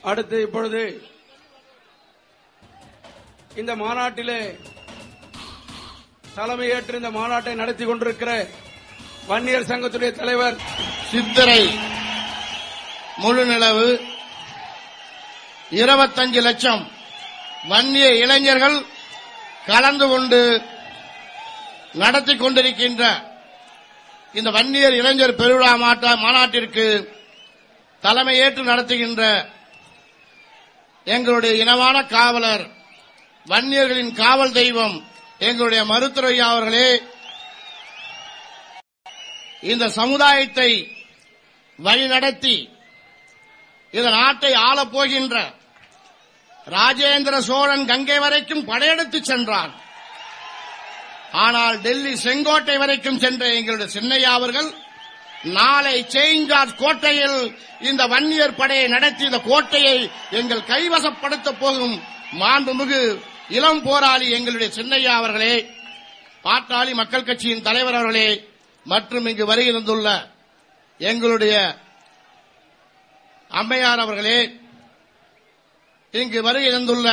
அடுத்து இப்பொழுது இந்த மாநாட்டிலே தலைமையேற்று இந்த மாநாட்டை நடத்தி கொண்டிருக்கிற வன்னியர் சங்கத்துடைய தலைவர் சித்திரை முழு நிலவு இருபத்தஞ்சு லட்சம் வன்னிய இளைஞர்கள் கலந்து கொண்டு நடத்தி கொண்டிருக்கின்ற இந்த வன்னியர் இளைஞர் பெருவிழா மாட்ட- மாநாட்டிற்கு தலைமையேற்று நடத்துகின்ற எங்களுடைய இனமான காவலர் வன்னியர்களின் காவல் தெய்வம் எங்களுடைய மருத்துவரையா அவர்களே இந்த சமுதாயத்தை வழிநடத்தி இந்த நாட்டை ஆளப் போகின்ற ராஜேந்திர சோழன் கங்கை வரைக்கும் படையெடுத்து சென்றான் ஆனால் டெல்லி செங்கோட்டை வரைக்கும் சென்ற எங்களுடைய சின்னையா அவர்கள் நாளை சேஞ்சார்ஜ் கோட்டையில் இந்த வன்னியர் படையை நடத்தி இந்த கோட்டையை எங்கள் கைவசப்படுத்த போகும் மாண்புமிகு இளம் போராளி எங்களுடைய சின்னையா அவர்களே பாட்டாளி மக்கள் கட்சியின் தலைவர் அவர்களே மற்றும் இங்கு வருகின்றுள்ள எங்களுடைய அம்மையார் அவர்களே இங்கு வருகை தந்துள்ள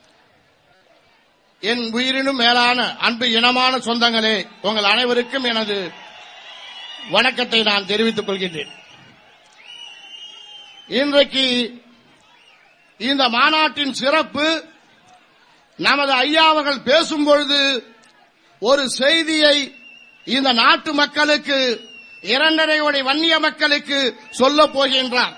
என் உயிரினும் மேலான அன்பு இனமான சொந்தங்களே உங்கள் அனைவருக்கும் எனது வணக்கத்தை நான் தெரிவித்துக் கொள்கின்றேன் இன்றைக்கு இந்த மாநாட்டின் சிறப்பு நமது ஐயா அவர்கள் பேசும்பொழுது ஒரு செய்தியை இந்த நாட்டு மக்களுக்கு இரண்டரை கோடி வன்னிய மக்களுக்கு சொல்லப் போகின்றார்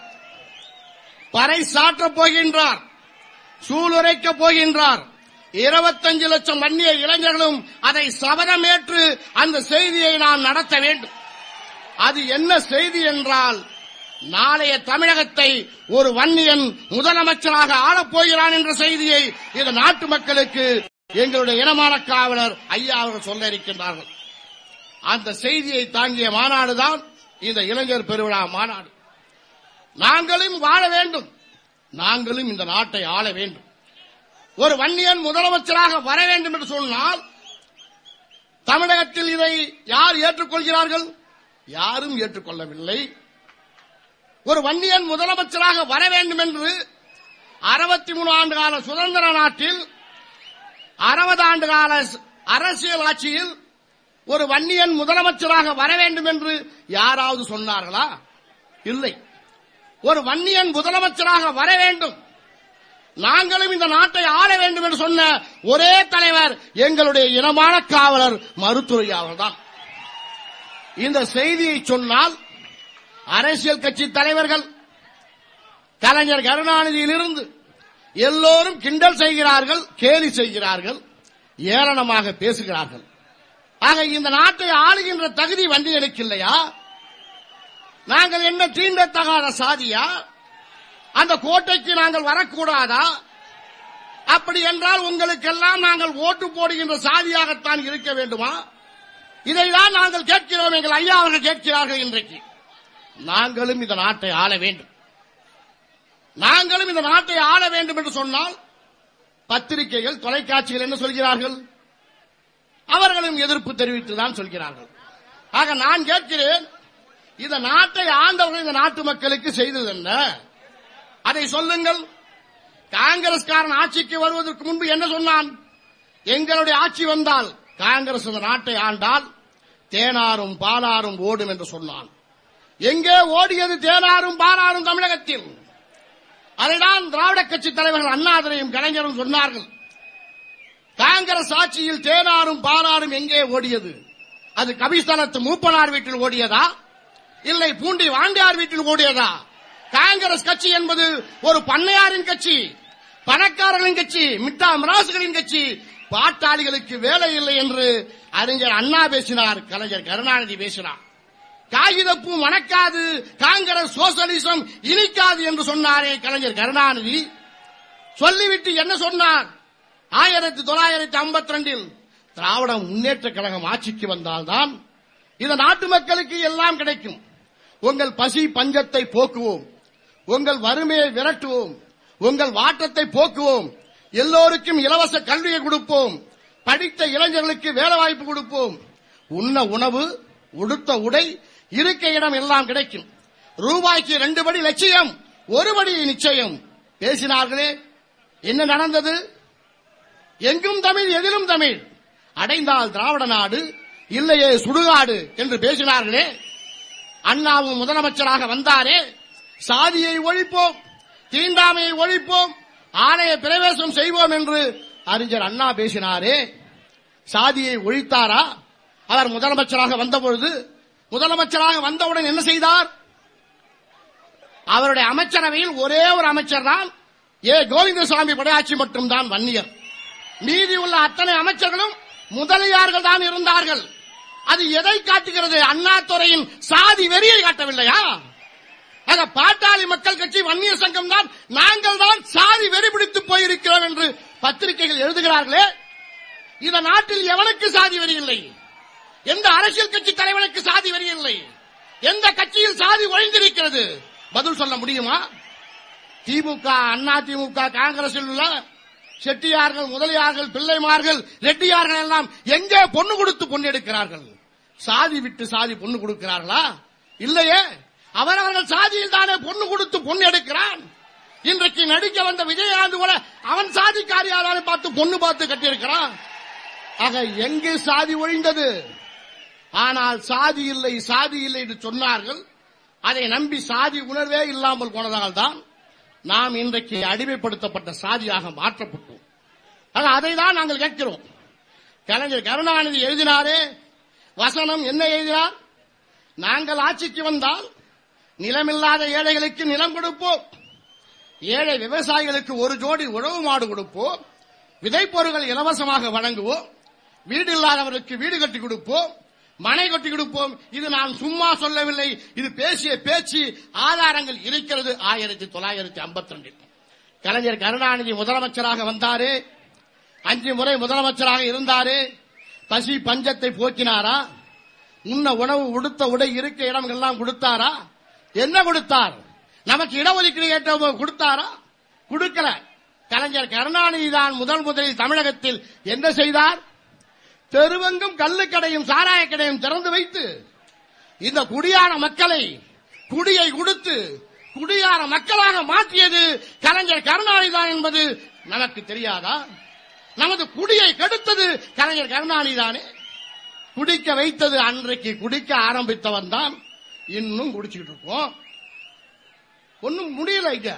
பறை சாற்றப் போகின்றார் சூளுரைக்கப் போகின்றார் இருபத்தஞ்சு லட்சம் வன்னிய இளைஞர்களும் அதை சபதமேற்று அந்த செய்தியை நாம் நடத்த வேண்டும் அது என்ன செய்தி என்றால் நாளைய தமிழகத்தை ஒரு வன்னியன் முதலமைச்சராக ஆளப் போகிறான் என்ற செய்தியை இந்த நாட்டு மக்களுக்கு எங்களுடைய இனமான காவலர் ஐயா அவர்கள் சொல்ல இருக்கின்றார்கள் அந்த செய்தியை தாங்கிய மாநாடுதான் இந்த இளைஞர் பெருவிழா மாநாடு நாங்களும் வாழ வேண்டும் நாங்களும் இந்த நாட்டை ஆள வேண்டும் ஒரு வன்னியன் முதலமைச்சராக வர வேண்டும் என்று சொன்னால் தமிழகத்தில் இதை யார் ஏற்றுக்கொள்கிறார்கள் யாரும் ஏற்றுக்கொள்ளவில்லை ஒரு வன்னியன் முதலமைச்சராக வர வேண்டும் என்று அறுபத்தி மூணு ஆண்டு கால சுதந்திர நாட்டில் அறுபது ஆண்டு கால அரசியல் ஆட்சியில் ஒரு வன்னியன் முதலமைச்சராக வர வேண்டும் என்று யாராவது சொன்னார்களா இல்லை ஒரு வன்னியன் முதலமைச்சராக வர வேண்டும் நாங்களும் இந்த நாட்டை ஆள வேண்டும் என்று சொன்ன ஒரே தலைவர் எங்களுடைய இனமான காவலர் மருத்துவ அவர்தான் இந்த செய்தியை சொன்னால் அரசியல் கட்சி தலைவர்கள் கலைஞர் கருணாநிதியிலிருந்து எல்லோரும் கிண்டல் செய்கிறார்கள் கேலி செய்கிறார்கள் ஏளனமாக பேசுகிறார்கள் ஆக இந்த நாட்டை ஆளுகின்ற தகுதி வண்டியனுக்கு இல்லையா நாங்கள் என்ன தீண்டத்தகாத சாதியா அந்த கோட்டைக்கு நாங்கள் வரக்கூடாதா அப்படி என்றால் உங்களுக்கெல்லாம் நாங்கள் ஓட்டு போடுகின்ற சாதியாகத்தான் இருக்க வேண்டுமா இதைதான் நாங்கள் கேட்கிறோம் எங்கள் ஐயா அவர்கள் கேட்கிறார்கள் இன்றைக்கு நாங்களும் இந்த நாட்டை ஆள வேண்டும் நாங்களும் இந்த நாட்டை ஆள வேண்டும் என்று சொன்னால் பத்திரிகைகள் தொலைக்காட்சிகள் என்ன சொல்கிறார்கள் அவர்களும் எதிர்ப்பு தெரிவித்துதான் சொல்கிறார்கள் ஆக நான் கேட்கிறேன் இந்த நாட்டை ஆண்டவர்கள் இந்த நாட்டு மக்களுக்கு செய்தது என்ன அதை சொல்லுங்கள் காங்கிரஸ்காரன் ஆட்சிக்கு வருவதற்கு முன்பு என்ன சொன்னான் எங்களுடைய ஆட்சி வந்தால் காங்கிரஸ் இந்த நாட்டை ஆண்டால் தேனாரும் பாலாரும் ஓடும் என்று சொன்னான் எங்கே ஓடியது தேனாரும் பாலாரும் தமிழகத்தில் அதைதான் திராவிட கட்சி தலைவர்கள் அண்ணாதிரையும் கலைஞரும் சொன்னார்கள் காங்கிரஸ் ஆட்சியில் தேனாரும் பாலாரும் எங்கே ஓடியது அது கபிஸ்தலத்து மூப்பனார் வீட்டில் ஓடியதா இல்லை பூண்டி வாண்டியார் வீட்டில் ஓடியதா காங்கிரஸ் கட்சி என்பது ஒரு பண்ணையாரின் கட்சி பணக்காரர்களின் கட்சி மிட்டா மிராசுகளின் கட்சி பாட்டாளிகளுக்கு வேலை இல்லை என்று அறிஞர் அண்ணா பேசினார் கலைஞர் கருணாநிதி பேசினார் காகிதப்பூ மணக்காது காங்கிரஸ் சோசலிசம் இனிக்காது என்று சொன்னாரே கலைஞர் கருணாநிதி சொல்லிவிட்டு என்ன சொன்னார் ஆயிரத்தி தொள்ளாயிரத்தி ஐம்பத்தி ரெண்டில் திராவிட முன்னேற்ற கழகம் ஆட்சிக்கு வந்தால்தான் இந்த நாட்டு மக்களுக்கு எல்லாம் கிடைக்கும் உங்கள் பசி பஞ்சத்தை போக்குவோம் உங்கள் வறுமையை விரட்டுவோம் உங்கள் வாட்டத்தை போக்குவோம் எல்லோருக்கும் இலவச கல்வியை கொடுப்போம் படித்த இளைஞர்களுக்கு வேலை வாய்ப்பு கொடுப்போம் உண்ண உணவு உடுத்த உடை இருக்க இடம் எல்லாம் கிடைக்கும் ரூபாய்க்கு ரெண்டு படி லட்சியம் ஒரு படி நிச்சயம் பேசினார்களே என்ன நடந்தது எங்கும் தமிழ் எதிலும் தமிழ் அடைந்தால் திராவிட நாடு இல்லையே சுடுகாடு என்று பேசினார்களே அண்ணாவும் முதலமைச்சராக வந்தாரே சாதியை ஒழிப்போம் தீண்டாமையை ஒழிப்போம் ஆலய பிரவேசம் செய்வோம் என்று அறிஞர் அண்ணா பேசினாரே சாதியை ஒழித்தாரா அவர் முதலமைச்சராக வந்தபொழுது முதலமைச்சராக வந்தவுடன் என்ன செய்தார் அவருடைய அமைச்சரவையில் ஒரே ஒரு அமைச்சர் தான் ஏ கோவிந்தசாமி படையாட்சி மட்டும்தான் வன்னியர் மீதி உள்ள அத்தனை அமைச்சர்களும் முதலியார்கள் தான் இருந்தார்கள் அது எதை காட்டுகிறது அண்ணாதுறையின் சாதி வெறியை காட்டவில்லையா ஆக பாட்டாளி மக்கள் கட்சி வன்னியர் சங்கம் தான் நாங்கள் தான் சாதி வெறி பிடித்து போயிருக்கிறோம் என்று பத்திரிகைகள் எழுதுகிறார்களே இந்த நாட்டில் எவனுக்கு சாதி வெறி இல்லை எந்த அரசியல் கட்சி தலைவனுக்கு சாதி வெறி இல்லை எந்த கட்சியில் சாதி ஒழிந்திருக்கிறது பதில் சொல்ல முடியுமா திமுக அண்ணா திமுக காங்கிரஸில் உள்ள செட்டியார்கள் முதலியார்கள் பிள்ளைமார்கள் ரெட்டியார்கள் எல்லாம் எங்கே பொண்ணு கொடுத்து பொண்ணு எடுக்கிறார்கள் சாதி விட்டு சாதி பொண்ணு கொடுக்கிறார்களா இல்லையே அவரவர்கள் சாதியில் தானே பொண்ணு கொடுத்து பொண்ணு எடுக்கிறான் இன்றைக்கு நடிக்க வந்த விஜயகாந்த் கூட அவன் சாதிக்காரியாரான பார்த்து பொண்ணு பார்த்து கட்டியிருக்கிறான் ஆக எங்கு சாதி ஒழிந்தது ஆனால் சாதி இல்லை சாதி இல்லை என்று சொன்னார்கள் அதை நம்பி சாதி உணர்வே இல்லாமல் போனதால் தான் நாம் இன்றைக்கு அடிமைப்படுத்தப்பட்ட சாதியாக மாற்றப்பட்டோம் ஆக அதை தான் நாங்கள் கேட்கிறோம் கலைஞர் கருணாநிதி எழுதினாரே வசனம் என்ன எழுதினார் நாங்கள் ஆட்சிக்கு வந்தால் நிலமில்லாத ஏழைகளுக்கு நிலம் கொடுப்போம் ஏழை விவசாயிகளுக்கு ஒரு ஜோடி உழவு மாடு கொடுப்போம் விதைப்பொருட்கள் இலவசமாக வழங்குவோம் வீடு இல்லாதவருக்கு வீடு கட்டி கொடுப்போம் மனை கட்டி கொடுப்போம் இது நான் சும்மா சொல்லவில்லை இது பேசிய பேச்சு ஆதாரங்கள் இருக்கிறது ஆயிரத்தி தொள்ளாயிரத்தி ஐம்பத்தி ரெண்டில் கலைஞர் கருணாநிதி முதலமைச்சராக வந்தாரு அஞ்சு முறை முதலமைச்சராக இருந்தாரு பசி பஞ்சத்தை போக்கினாரா உண்ண உணவு உடுத்த உடை இருக்க இடம் எல்லாம் கொடுத்தாரா என்ன கொடுத்தார் நமக்கு இடஒதுக்கீடு கேட்ட கொடுத்தாரா கொடுக்கல கலைஞர் கருணாநிதி தான் முதல் முதலில் தமிழகத்தில் என்ன செய்தார் தெருவெங்கும் கள்ளுக்கடையும் சாராய கடையும் திறந்து வைத்து இந்த குடியான மக்களை குடியை கொடுத்து குடியார மக்களாக மாற்றியது கலைஞர் கருணாநிதி தான் என்பது நமக்கு தெரியாதா நமது குடியை கெடுத்தது கலைஞர் கருணாநிதி தானே குடிக்க வைத்தது அன்றைக்கு குடிக்க ஆரம்பித்தவன் தான் இன்னும் குடிச்சுக்கிட்டு இருக்கோம் ஒன்னும் முடியல இங்க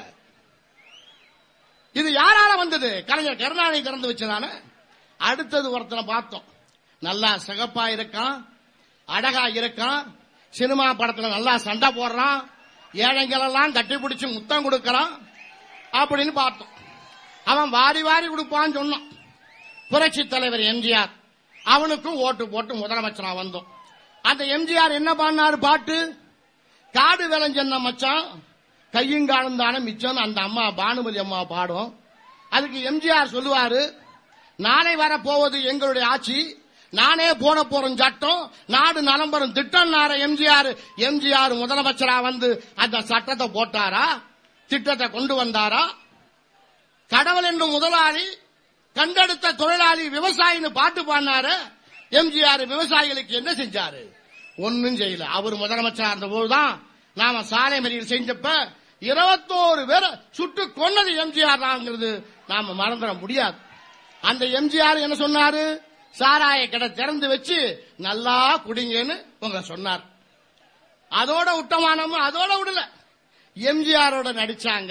இது யாரால வந்தது கலைஞர் கருணாநிதி திறந்து வச்சதான அடுத்தது ஒருத்தனை பார்த்தோம் நல்லா சிகப்பா இருக்கான் அழகா இருக்கான் சினிமா படத்துல நல்லா சண்டை போடுறான் ஏழைங்களெல்லாம் கட்டி பிடிச்சு முத்தம் கொடுக்கறான் அப்படின்னு பார்த்தோம் அவன் வாரி வாரி கொடுப்பான்னு சொன்னான் புரட்சி தலைவர் எம்ஜிஆர் அவனுக்கும் ஓட்டு போட்டு முதலமைச்சரா வந்தோம் அந்த எம்ஜிஆர் என்ன பண்ணாரு பாட்டு காடு விளைஞ்சன்ன மச்சான் கையுங்காலம் தானே மிச்சம் அந்த அம்மா பானுமதி அம்மா பாடும் அதுக்கு எம்ஜிஆர் சொல்லுவாரு நாளை வர போவது எங்களுடைய ஆட்சி நானே போன போறோம் சட்டம் நாடு நலம் பெறும் திட்டம் நார எம்ஜிஆர் எம்ஜிஆர் முதலமைச்சரா வந்து அந்த சட்டத்தை போட்டாரா திட்டத்தை கொண்டு வந்தாரா கடவுள் என்னும் முதலாளி கண்டெடுத்த தொழிலாளி விவசாயின்னு பாட்டு பாடினாரு எம்ஜிஆர் விவசாயிகளுக்கு என்ன செஞ்சாரு ஒன்னும் செய்யல அவர் முதலமைச்சரா இருந்த போதுதான் நாம சாலை மறியல் செஞ்சப்ப இருபத்தோரு பேரை சுட்டு கொன்னது எம்ஜிஆர் தாங்கிறது நாம மறந்துட முடியாது அந்த எம்ஜிஆர் என்ன சொன்னாரு சாராய கடை திறந்து வச்சு நல்லா குடிங்கன்னு உங்க சொன்னார் அதோட விட்டமானமும் அதோட விடல எம்ஜிஆரோட நடிச்சாங்க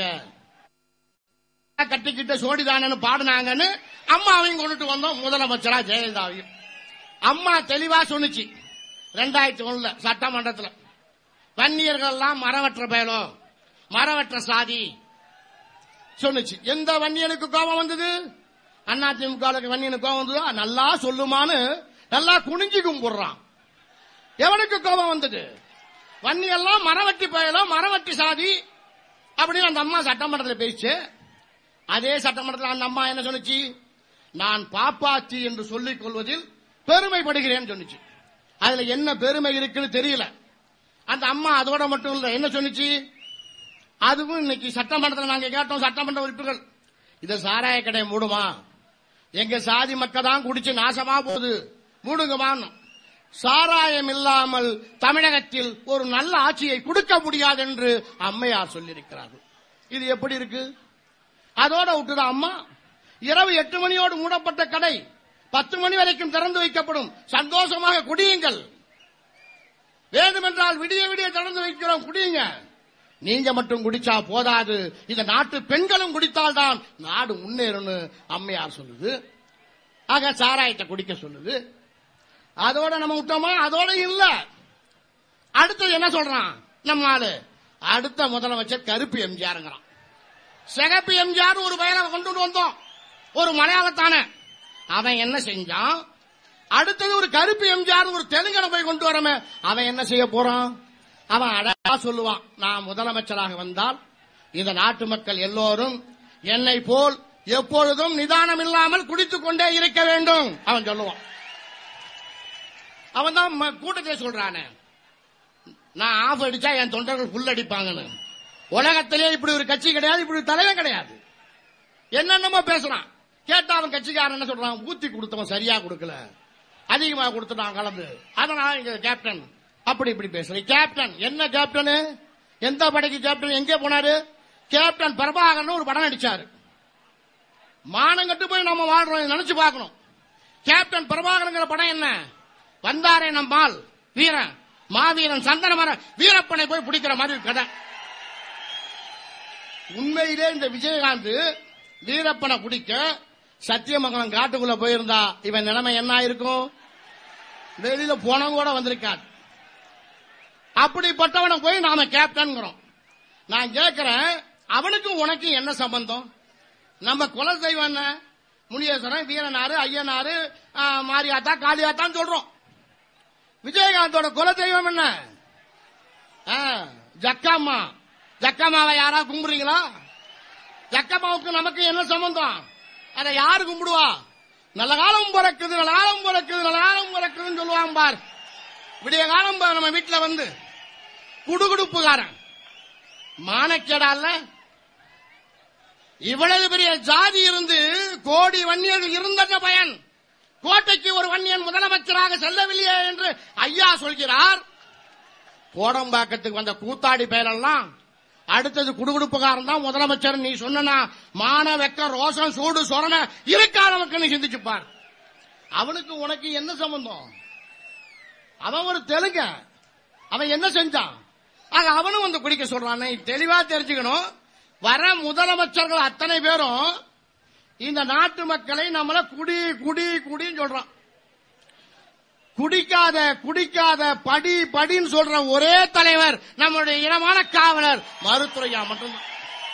கட்டிக்கிட்ட சோடிதானன்னு பாடினாங்கன்னு அம்மாவையும் கொண்டுட்டு வந்தோம் முதலமைச்சரா ஜெயலலிதாவையும் அம்மா தெளிவா சொன்னுச்சு ரெண்டாயிரத்தி ஒண்ணுல சட்டமன்றத்துல வன்னியர்கள் எல்லாம் மரவற்ற பயலும் மரவற்ற சாதி சொன்னுச்சு எந்த வன்னியனுக்கு கோபம் வந்தது அண்ணா திமுக வன்னியனுக்கு கோபம் வந்ததோ நல்லா சொல்லுமான்னு நல்லா குனிஞ்சு கும்பிடுறான் எவனுக்கு கோபம் வந்தது வன்னியெல்லாம் மரவட்டி பயலும் மரவட்டி சாதி அப்படின்னு அந்த அம்மா சட்டமன்றத்தில் பேச்சு அதே சட்டமன்றத்தில் அந்த அம்மா என்ன சொன்னுச்சு நான் பாப்பாச்சி என்று சொல்லிக் கொள்வதில் பெருமைப்படுகிறேன் சொன்னுச்சு அதுல என்ன பெருமை இருக்குன்னு தெரியல அந்த அம்மா அதோட மட்டும் இல்ல என்ன சொன்னுச்சு அதுவும் இன்னைக்கு சட்டமன்றத்தில் நாங்க கேட்டோம் சட்டமன்ற உறுப்பினர்கள் இத சாராய கடை மூடுமா எங்க சாதி மக்கள் தான் குடிச்சு நாசமா போகுது மூடுங்கமான்னு சாராயம் இல்லாமல் தமிழகத்தில் ஒரு நல்ல ஆட்சியை கொடுக்க முடியாது என்று அம்மையார் சொல்லியிருக்கிறார்கள் இது எப்படி இருக்கு அதோட விட்டுதான் அம்மா இரவு எட்டு மணியோடு மூடப்பட்ட கடை பத்து மணி வரைக்கும் திறந்து வைக்கப்படும் சந்தோஷமாக குடியுங்கள் வேண்டுமென்றால் விடிய விடிய திறந்து வைக்கிறோம் குடியுங்க நீங்க மட்டும் குடிச்சா போதாது இந்த நாட்டு பெண்களும் குடித்தால்தான் நாடு முன்னேறும்னு அம்மையார் சொல்லுது ஆக சாராயத்தை குடிக்க சொல்லுது அதோட நம்ம விட்டோமா அதோட இல்ல அடுத்தது என்ன சொல்றான் நம்ம ஆளு அடுத்த முதலமைச்சர் கருப்பு எம்ஜிஆருங்கிறான் சிகப்பு எம்ஜிஆர் ஒரு பையனை கொண்டு வந்தோம் ஒரு மலையாளத்தான அவன் என்ன செஞ்சான் அடுத்தது ஒரு கருப்பு எம்ஜிஆர் ஒரு தெலுங்கனை போய் கொண்டு வரமே அவன் என்ன செய்ய போறான் அவன் அழகா சொல்லுவான் நான் முதலமைச்சராக வந்தால் இந்த நாட்டு மக்கள் எல்லோரும் என்னை போல் எப்பொழுதும் நிதானம் இல்லாமல் குடித்துக் கொண்டே இருக்க வேண்டும் அவன் சொல்லுவான் அவன் தான் ம- கூட்டத்திலே சொல்றானே நான் ஆஃப் அடிச்சா என் தொண்டர்கள் புல் அடிப்பாங்கன்னு உலகத்திலே இப்படி ஒரு கட்சி கிடையாது இப்படி ஒரு தலைவன் கிடையாது என்னென்னமோ பேசுறான் கேட்டா அவன் கட்சிக்காரன் என்ன சொல்றான் ஊத்தி கொடுத்தவன் சரியா கொடுக்கல அதிகமா கொடுத்துட்டான் கலந்து அதனால இங்க கேப்டன் அப்படி இப்படி பேசுறேன் கேப்டன் என்ன கேப்டன் எந்த படைக்கு கேப்டன் எங்கே போனாரு கேப்டன் பிரபாகரன் ஒரு படம் நடிச்சாரு மானம் கட்டு போய் நம்ம வாழ்றோம் இதை நினைச்சு பார்க்கணும் கேப்டன் பிரபாகரங்கிற படம் என்ன வந்தாரே நம்மால் வீரன் மாவீரன் சந்தனமர வீரப்பனை போய் பிடிக்கிற மாதிரி ஒரு கதை உண்மையிலே இந்த விஜயகாந்த் வீரப்பனை பிடிக்க சத்தியமங்கலம் காட்டுக்குள்ள போயிருந்தா இவன் நிலைமை என்ன இருக்கும் வெளியில போனவங்க கூட வந்திருக்காது அப்படிப்பட்டவனை போய் நாம கேப்டன்கிறோம் நான் கேட்கிறேன் அவனுக்கும் உனக்கும் என்ன சம்பந்தம் நம்ம குல தெய்வம் என்ன முனியேஸ்வரன் வீரனாரு ஐயனாரு ஆ, மாரியாத்தா காளியாத்தான்னு சொல்றோம் விஜயகாந்தோட குல தெய்வம் என்ன ஆ, ஜக்கம்மா ஜக்கம்மாவை யாரா கும்பிடுறீங்களா ஜக்கம்மாவுக்கு நமக்கு என்ன சம்பந்தம் அதை யாரு கும்பிடுவா நல்ல காலம் பிறக்குது நல்ல காலம் பிறக்குது நல்ல காலம் பிறக்குதுன்னு சொல்லுவாங்க பார் விடிய காலம் பார் நம்ம வீட்டுல வந்து குடுகுடுப்புக்காரன் மானக்கேடால இவ்வளவு பெரிய ஜாதி இருந்து கோடி வன்னியர்கள் இருந்த பயன் கோட்டைக்கு ஒரு வன்னியன் முதலமைச்சராக செல்லவில்லையே என்று ஐயா சொல்கிறார் கோடம்பாக்கத்துக்கு வந்த கூத்தாடி பெயரெல்லாம் அடுத்தது குடுகுடுப்புக்காரன் தான் முதலமைச்சர் நீ சொன்னா மான வெக்க ரோஷம் சூடு சொரண இருக்கா நமக்கு நீ சிந்திச்சுப்பார் அவனுக்கு உனக்கு என்ன சம்பந்தம் அவன் ஒரு தெலுங்க அவன் என்ன செஞ்சான் ஆக அவனும் வந்து குடிக்க சொல்றான் நீ தெளிவா தெரிஞ்சுக்கணும் வர முதலமைச்சர்கள் அத்தனை பேரும் இந்த நாட்டு மக்களை நம்மள குடி குடி குடின்னு சொல்றான் குடிக்காத குடிக்காத படி படின்னு சொல்ற ஒரே தலைவர் நம்முடைய இனமான காவலர் மருத்துவையா மட்டும்தான்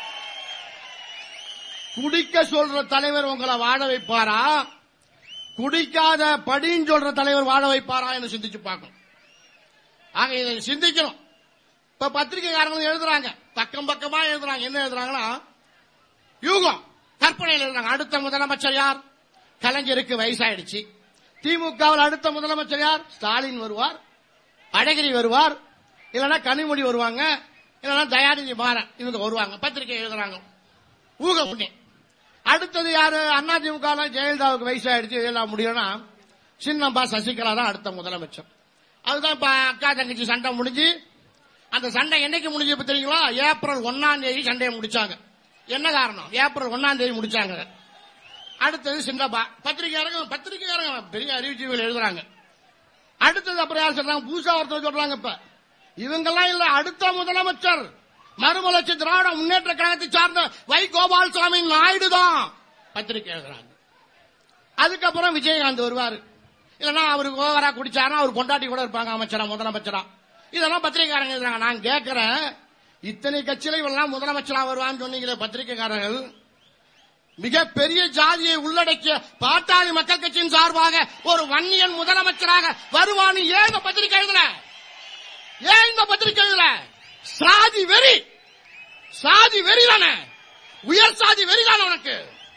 குடிக்க சொல்ற தலைவர் உங்களை வாழ வைப்பாரா குடிக்காத படின்னு சொல்ற தலைவர் வாழ வைப்பாரா என்று சிந்திச்சு பார்க்கணும் ஆக இதை சிந்திக்கணும் இப்ப பத்திரிகைக்காரங்க எழுதுறாங்க பக்கம் பக்கமா எழுதுறாங்க என்ன எழுதுறாங்கன்னா யூகம் கற்பனையில் எழுதுறாங்க அடுத்த முதலமைச்சர் யார் கலைஞருக்கு வயசாயிடுச்சு திமுகவில் அடுத்த முதலமைச்சர் யார் ஸ்டாலின் வருவார் அழகிரி வருவார் இல்லைன்னா கனிமொழி வருவாங்க இல்லைன்னா தயாநிதி மாறன் இவங்க வருவாங்க பத்திரிகை எழுதுறாங்க ஊக புண்ணி அடுத்தது யாரு அண்ணா திமுக ஜெயலலிதாவுக்கு வயசாயிடுச்சு ஜெயலலிதா முடியும்னா சின்னம்பா சசிகலா தான் அடுத்த முதலமைச்சர் அதுதான் இப்ப அக்கா தங்கச்சி சண்டை முடிஞ்சு அந்த சண்டை என்னைக்கு முடிஞ்சு இப்ப தெரியுங்களா ஏப்ரல் ஒன்னாம் தேதி சண்டையை முடிச்சாங்க என்ன காரணம் ஏப்ரல் ஒன்னாம் தேதி முடிச்சாங்க அடுத்தது சின்னப்பா பத்திரிகையாரங்க பத்திரிகையாரங்க பெரிய அறிவிச்சுகள் எழுதுறாங்க அடுத்தது அப்புறம் யார் சொல்றாங்க பூசா ஒருத்தர் சொல்றாங்க இப்ப இவங்கெல்லாம் இல்ல அடுத்த முதலமைச்சர் மறுமலர்ச்சி திராவிட முன்னேற்ற கழகத்தை சார்ந்த வை கோபால்சாமி நாயுடு தான் பத்திரிகை எழுதுறாங்க அதுக்கப்புறம் விஜயகாந்த் வருவாரு இல்லைன்னா அவருக்கு ஓவரா குடிச்சாருன்னா அவர் பொண்டாட்டி கூட இருப்பாங்க அமைச்சரா முதலமைச்சரா இதெல்லாம் பத்திரிகைக்காரங்க எழுதுறாங்க நான் கேட்கிறேன் இத்தனை கட்சியில இவெல்லாம் முதலமைச்சரா வருவான்னு சொன்னீங்களே பத்திரிகைக்காரர்கள் மிகப்பெரிய ஜாதியை உள்ளடக்கிய பாட்டாளி மக்கள் கட்சியின் சார்பாக ஒரு வன்னியன் முதலமைச்சராக வருவான்னு ஏன் இந்த பத்திரிகை எழுதல ஏன் இந்த பத்திரிகை எழுதல சாதி வெறி சாதி வெறி தானே உயர் சாதி வெறி தானே உனக்கு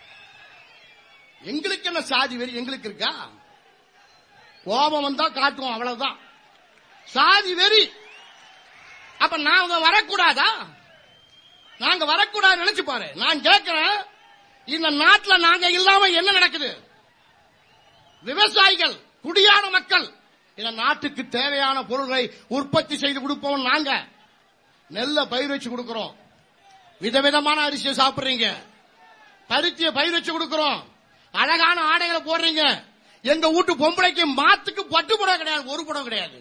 எங்களுக்கு என்ன சாதி வெறி எங்களுக்கு இருக்கா கோபம் வந்தா காட்டுவோம் அவ்வளவுதான் சாதி வெறி அப்ப நாங்க வரக்கூடாதா நாங்க வரக்கூடாது நினைச்சு பாரு நான் கேட்கிறேன் இந்த நாட்டுல நாங்க இல்லாம என்ன நடக்குது விவசாயிகள் குடியான மக்கள் இந்த நாட்டுக்கு தேவையான பொருள்களை உற்பத்தி செய்து கொடுப்போம் நாங்க நெல்ல பயிர் வச்சு கொடுக்கிறோம் விதவிதமான அரிசியை சாப்பிடுறீங்க பருத்திய பயிர் வச்சு கொடுக்கிறோம் அழகான ஆடைகளை போடுறீங்க எங்க வீட்டு பொம்பளைக்கு மாத்துக்கு பட்டு புடவை கிடையாது ஒரு புடவை கிடையாது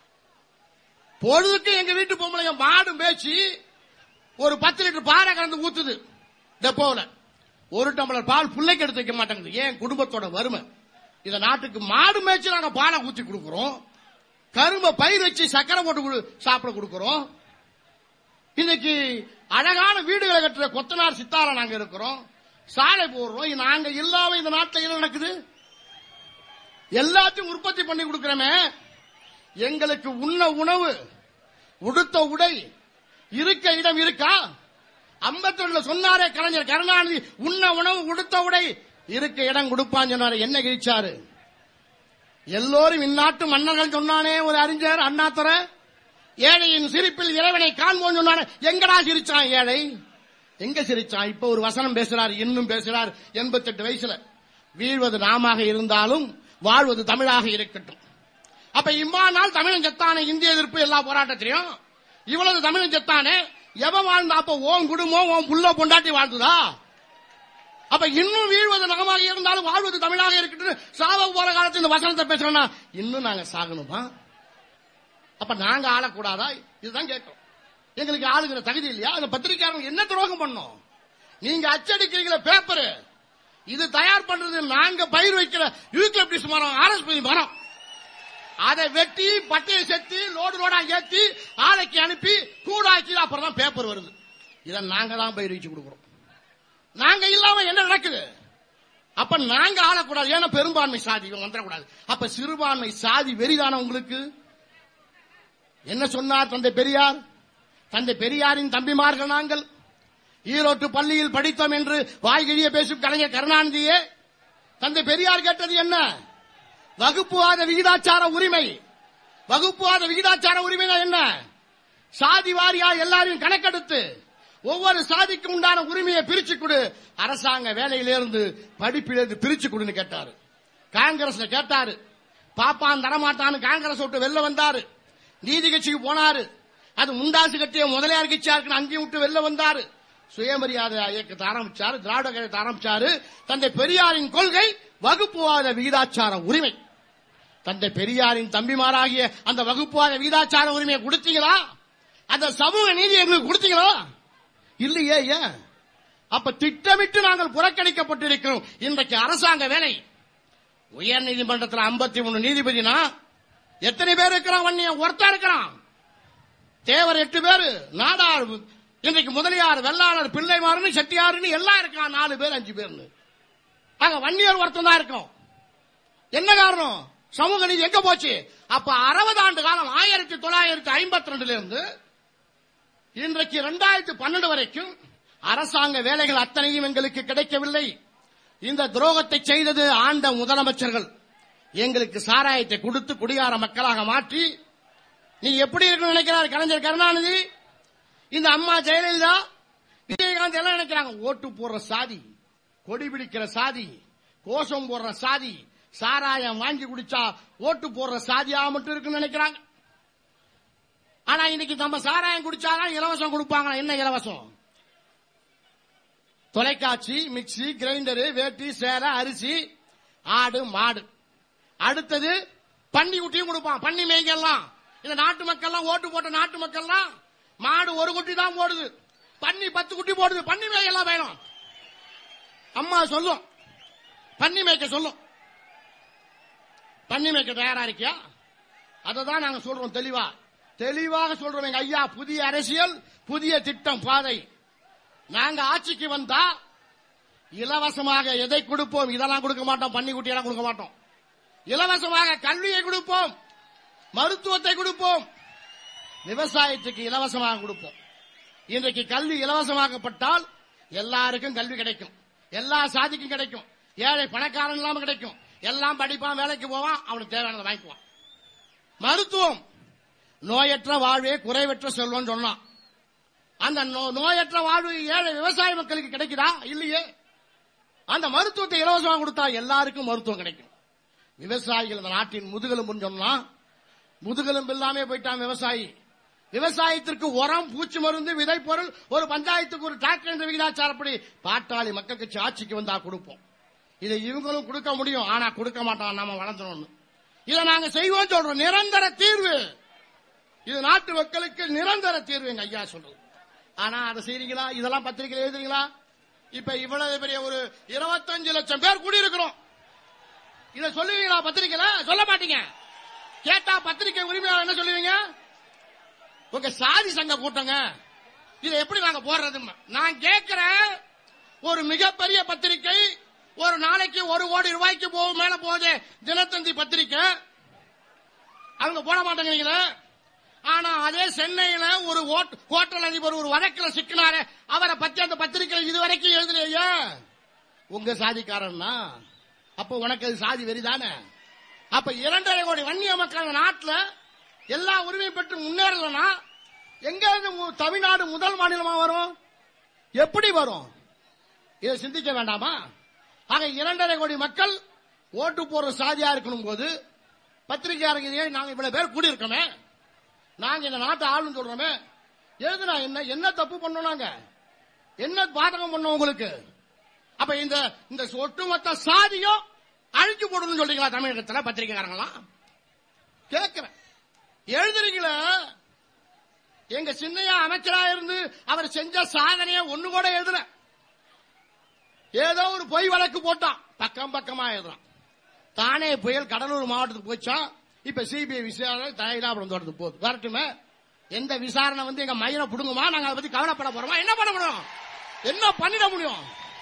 பொழுதுக்கு எங்க வீட்டு பொம்பளைங்க மாடு மேய்ச்சி ஒரு பத்து லிட்டர் பாலை கலந்து ஊத்துது டெப்போல ஒரு டம்ளர் பால் பிள்ளைக்கு எடுத்து வைக்க மாட்டேங்குது ஏன் குடும்பத்தோட வறுமை இந்த நாட்டுக்கு மாடு மேய்ச்சி நாங்க பாலை ஊத்தி கொடுக்கிறோம் கரும்ப பயிர் வச்சு சக்கரை போட்டு கொடு- சாப்பிட கொடுக்கிறோம் இன்னைக்கு அழகான வீடுகளை கட்டுற கொத்தனார் சித்தார நாங்க இருக்கிறோம் சாலை போடுறோம் இது நாங்க இல்லாம இந்த நாட்டில் என்ன நடக்குது எல்லாத்தையும் உற்பத்தி பண்ணி கொடுக்கிறோமே எங்களுக்கு உண்ண உணவு உடுத்த உடை இருக்க இடம் இருக்கா 52 ரெண்டுல சொன்னாரே கலைஞர் கருணாநிதி உண்ண உணவு உடுத்த உடை இருக்க இடம் கொடுப்பான்னு சொன்னாரு என்ன கிழிச்சாரு எல்லோரும் இந்நாட்டு மன்னர்கள் சொன்னானே ஒரு அறிஞர் அண்ணாத்துறை ஏழையின் சிரிப்பில் இறைவனை காண்போம் சொன்னானே எங்கடா சிரிச்சான் ஏழை எங்க சிரிச்சான் இப்ப ஒரு வசனம் பேசுறார் இன்னும் பேசுறார் எண்பத்தெட்டு வயசுல வீழ்வது நாமாக இருந்தாலும் வாழ்வது தமிழாக இருக்கட்டும் அப்ப இம்மா நாள் தமிழன் செத்தானே இந்திய எதிர்ப்பு எல்லா போராட்டத்திலையும் இவ்வளவு தமிழன் செத்தானே எவன் வாழ்ந்தா அப்ப ஓன் குடும்பம் ஓன் புள்ள பொண்டாட்டி வாழ்ந்துதா அப்ப இன்னும் வீழ்வது நகமாக இருந்தாலும் வாழ்வது தமிழாக இருக்கட்டும் சாவ போற காலத்துல இந்த வசனத்தை பேசுறோம்னா இன்னும் நாங்க சாகணுமா அப்ப நாங்க ஆளக்கூடாதா இதுதான் கேட்கிறோம் எங்களுக்கு ஆளுகிற தகுதி இல்லையா அந்த பத்திரிகையாளர்கள் என்ன துரோகம் பண்ணோம் நீங்க அச்சடிக்கிறீங்கள பேப்பர் இது தயார் பண்றது நாங்க பயிர் வைக்கிற யூக்லிப்டிஸ் மரம் ஆர்எஸ்பி மரம் அதை வெட்டி பட்டையை செத்தி லோடு லோடா ஏத்தி ஆலைக்கு அனுப்பி கூடாக்கி அப்புறம் தான் பேப்பர் வருது இதை நாங்க தான் பயிர் வச்சு கொடுக்கிறோம் நாங்க இல்லாம என்ன நடக்குது அப்ப நாங்க ஆளக்கூடாது ஏன்னா பெரும்பான்மை சாதி இவங்க வந்துடக்கூடாது அப்ப சிறுபான்மை சாதி வெறிதான உங்களுக்கு என்ன சொன்னார் தந்தை பெரியார் தந்தை பெரியாரின் தம்பிமார்கள் நாங்கள் ஈரோட்டு பள்ளியில் படித்தோம் என்று வாய்கிழிய பேசும் கலைஞர் கருணாநிதியே தந்தை பெரியார் கேட்டது என்ன வகுப்புவாத விகிதாச்சார உரிமை வகுப்புவாத விகிதாச்சார உரிமை என்ன சாதி வாரியா எல்லாரையும் கணக்கெடுத்து ஒவ்வொரு சாதிக்கும் உண்டான உரிமையை பிரிச்சு கொடு அரசாங்க வேலையிலிருந்து படிப்பிலிருந்து பிரிச்சு கொடுன்னு கேட்டாரு காங்கிரஸ்ல கேட்டாரு பாப்பான் தரமாட்டான்னு காங்கிரஸ் விட்டு வெளில வந்தாரு நீதி கட்சிக்கு போனாரு அது முண்டாசு கட்சிய முதலியார் கட்சியா இருக்குன்னு அங்கேயும் விட்டு வெளில வந்தாரு சுயமரியாதை இயக்கத்தை ஆரம்பிச்சாரு திராவிட கழகத்தை ஆரம்பிச்சாரு தந்தை பெரியாரின் கொள்கை வகுப்புவாத விகிதாச்சார உரிமை தந்தை பெரியாரின் தம்பிமாராகிய அந்த வகுப்புவாத விகிதாச்சார உரிமையை கொடுத்தீங்களா அந்த சமூக நீதி எங்களுக்கு கொடுத்தீங்களா இல்லையே ஏன் அப்ப திட்டமிட்டு நாங்கள் புறக்கணிக்கப்பட்டிருக்கிறோம் இன்றைக்கு அரசாங்க வேலை உயர் நீதிமன்றத்தில் 53 மூணு நீதிபதினா எத்தனை பேர் இருக்கிறான் வன்னியன் ஒருத்தன் இருக்கிறான் தேவர் எட்டு பேரு நாடார் இன்றைக்கு முதலியார் வெள்ளாளர் பிள்ளைமாறுன்னு செட்டியாருன்னு எல்லாம் இருக்கான் நாலு பேர் அஞ்சு பேர்னு ஆக வன்னியர் ஒருத்தன் தான் இருக்கும் என்ன காரணம் சமூக நீதி எங்க போச்சு அப்ப அறுபது ஆண்டு காலம் ஆயிரத்தி தொள்ளாயிரத்தி ஐம்பத்தி ரெண்டுல இருந்து இன்றைக்கு இரண்டாயிரத்தி பன்னெண்டு வரைக்கும் அரசாங்க வேலைகள் அத்தனையும் எங்களுக்கு கிடைக்கவில்லை இந்த துரோகத்தை செய்தது ஆண்ட முதலமைச்சர்கள் எங்களுக்கு சாராயத்தை கொடுத்து குடியார மக்களாக மாற்றி நீ எப்படி இருக்கணும்னு நினைக்கிறார் கலைஞர் கருணாநிதி இந்த அம்மா ஜெயலலிதா விஜயகாந்த் எல்லாம் நினைக்கிறாங்க ஓட்டு போடுற சாதி கொடி பிடிக்கிற சாதி கோஷம் போடுற சாதி சாராயம் வாங்கி குடிச்சா ஓட்டு போடுற சாதியா மட்டும் இருக்குன்னு நினைக்கிறாங்க ஆனா இன்னைக்கு நம்ம சாராயம் குடிச்சாதான் இலவசம் கொடுப்பாங்க என்ன இலவசம் தொலைக்காட்சி மிக்சி கிரைண்டரு வேட்டி சேலை அரிசி ஆடு மாடு அடுத்தது பன்னி குட்டியும் கொடுப்பான் பன்னி மேய்ங்கெல்லாம் இந்த நாட்டு மக்கள்லாம் ஓட்டு போட்ட நாட்டு மக்கள்லாம் மாடு ஒரு குட்டி தான் போடுது பன்னி பத்து குட்டி போடுது பன்னி மேய்க்கெல்லாம் வேணும் அம்மா சொல்லும் பன்னி மேய்க்க சொல்லும் பன்னி மேய்க்க தயாரா இருக்கியா அதை தான் நாங்க சொல்றோம் தெளிவா தெளிவாக சொல்றோம் எங்க ஐயா புதிய அரசியல் புதிய திட்டம் பாதை நாங்க ஆட்சிக்கு வந்தா இலவசமாக எதை கொடுப்போம் இதெல்லாம் கொடுக்க மாட்டோம் பன்னிக்குட்டி எல்லாம் கொடுக்க மாட்டோம் இலவசமாக கல்வியை கொடுப்போம் மருத்துவத்தை கொடுப்போம் விவசாயத்துக்கு இலவசமாக கொடுப்போம் இன்றைக்கு கல்வி இலவசமாக்கப்பட்டால் எல்லாருக்கும் கல்வி கிடைக்கும் எல்லா சாதிக்கும் கிடைக்கும் ஏழை பணக்காரன் இல்லாம கிடைக்கும் எல்லாம் படிப்பான் வேலைக்கு போவான் அவனுக்கு தேவையானதை வாங்கிக்குவான் மருத்துவம் நோயற்ற வாழ்வே குறைவற்ற செல்வம் சொன்னான் அந்த நோ- நோயற்ற வாழ்வு ஏழை விவசாய மக்களுக்கு கிடைக்குதா இல்லையே அந்த மருத்துவத்தை இலவசமாக கொடுத்தா எல்லாருக்கும் மருத்துவம் கிடைக்கும் விவசாயிகள் இந்த நாட்டின் முதுகெலும்புன்னு சொன்னா முதுகெலும்பு இல்லாம போயிட்டான் விவசாயி விவசாயத்திற்கு உரம் பூச்சி மருந்து விதை பொருள் ஒரு பஞ்சாயத்துக்கு ஒரு டிராக்டர் என்ற விகிதாச்சாரப்படி பாட்டாளி மக்கள் கட்சி ஆட்சிக்கு வந்தா கொடுப்போம் இதை இவங்களும் கொடுக்க முடியும் ஆனா கொடுக்க மாட்டோம் நாம வளர்ந்துடணும் இதை நாங்க செய்வோம் சொல்றோம் நிரந்தர தீர்வு இது நாட்டு மக்களுக்கு நிரந்தர தீர்வு எங்க ஐயா சொல்றது ஆனா அதை செய்றீங்களா இதெல்லாம் பத்திரிகையில் எழுதுறீங்களா இப்ப இவ்வளவு பெரிய ஒரு இருபத்தஞ்சு லட்சம் பேர் கூடியிருக்கிறோம் இதை சொல்லுவீங்களா பத்திரிக்கையில சொல்ல மாட்டீங்க கேட்டா பத்திரிகை உரிமையாளர் என்ன சொல்லுவீங்க உங்க சாதி சங்க கூட்டங்க இதை எப்படி நாங்க போடுறது நான் கேட்கிறேன் ஒரு மிகப்பெரிய பத்திரிகை ஒரு நாளைக்கு ஒரு கோடி ரூபாய்க்கு போகும் மேல போகுது தினத்தந்தி பத்திரிகை அவங்க போட மாட்டேங்கிறீங்களே ஆனா அதே சென்னையில ஒரு ஓட்- ஹோட்டல் அதிபர் ஒரு வழக்குல சிக்கினாரு அவரை பத்தி அந்த பத்திரிகை இதுவரைக்கும் எழுதலையா உங்க சாதிக்காரன்னா அப்ப உனக்கு அது சாதி வெறிதானே அப்ப இரண்டரை கோடி வன்னிய மக்கள் நாட்டுல எல்லா உரிமையும் பெற்று முன்னேறலனா எங்க இருந்து மு- தமிழ்நாடு முதல் மாநிலமா வரும் எப்படி வரும் இதை சிந்திக்க வேண்டாமா ஆக இரண்டரை கோடி மக்கள் ஓட்டு போற சாதியா இருக்கணும் போது பத்திரிகையாளர்களே நாங்க இவ்வளவு பேர் கூடியிருக்கோமே நாங்க இந்த நாட்டை ஆளுன்னு சொல்றோமே எழுதுனா என்ன என்ன தப்பு பண்ணோம் நாங்க என்ன பாதகம் பண்ணோம் உங்களுக்கு அப்ப இந்த இந்த ஒட்டுமொத்த சாதியும் அழிச்சு போடணும்னு சொல்றீங்களா தமிழகத்துல பத்திரிகைக்காரங்களாம் கேட்கிறேன் எழுதுறீங்களா எங்க சின்னையா அமைச்சரா இருந்து அவர் செஞ்ச சாதனைய ஒண்ணு கூட எழுதல ஏதோ ஒரு பொய் வழக்கு போட்டான் பக்கம் பக்கமா எழுதுறான் தானே புயல் கடலூர் மாவட்டத்துக்கு போச்சான் இப்ப சிபிஐ விசாரணை தயிலாபுரம் தோட்டத்துக்கு போகுது வரட்டுமே எந்த விசாரணை வந்து எங்க மயிரை புடுங்குமா நாங்க அதை பத்தி கவலைப்பட போறோமா என்ன பண்ண முடியும் என்ன பண்ணிட முடியும்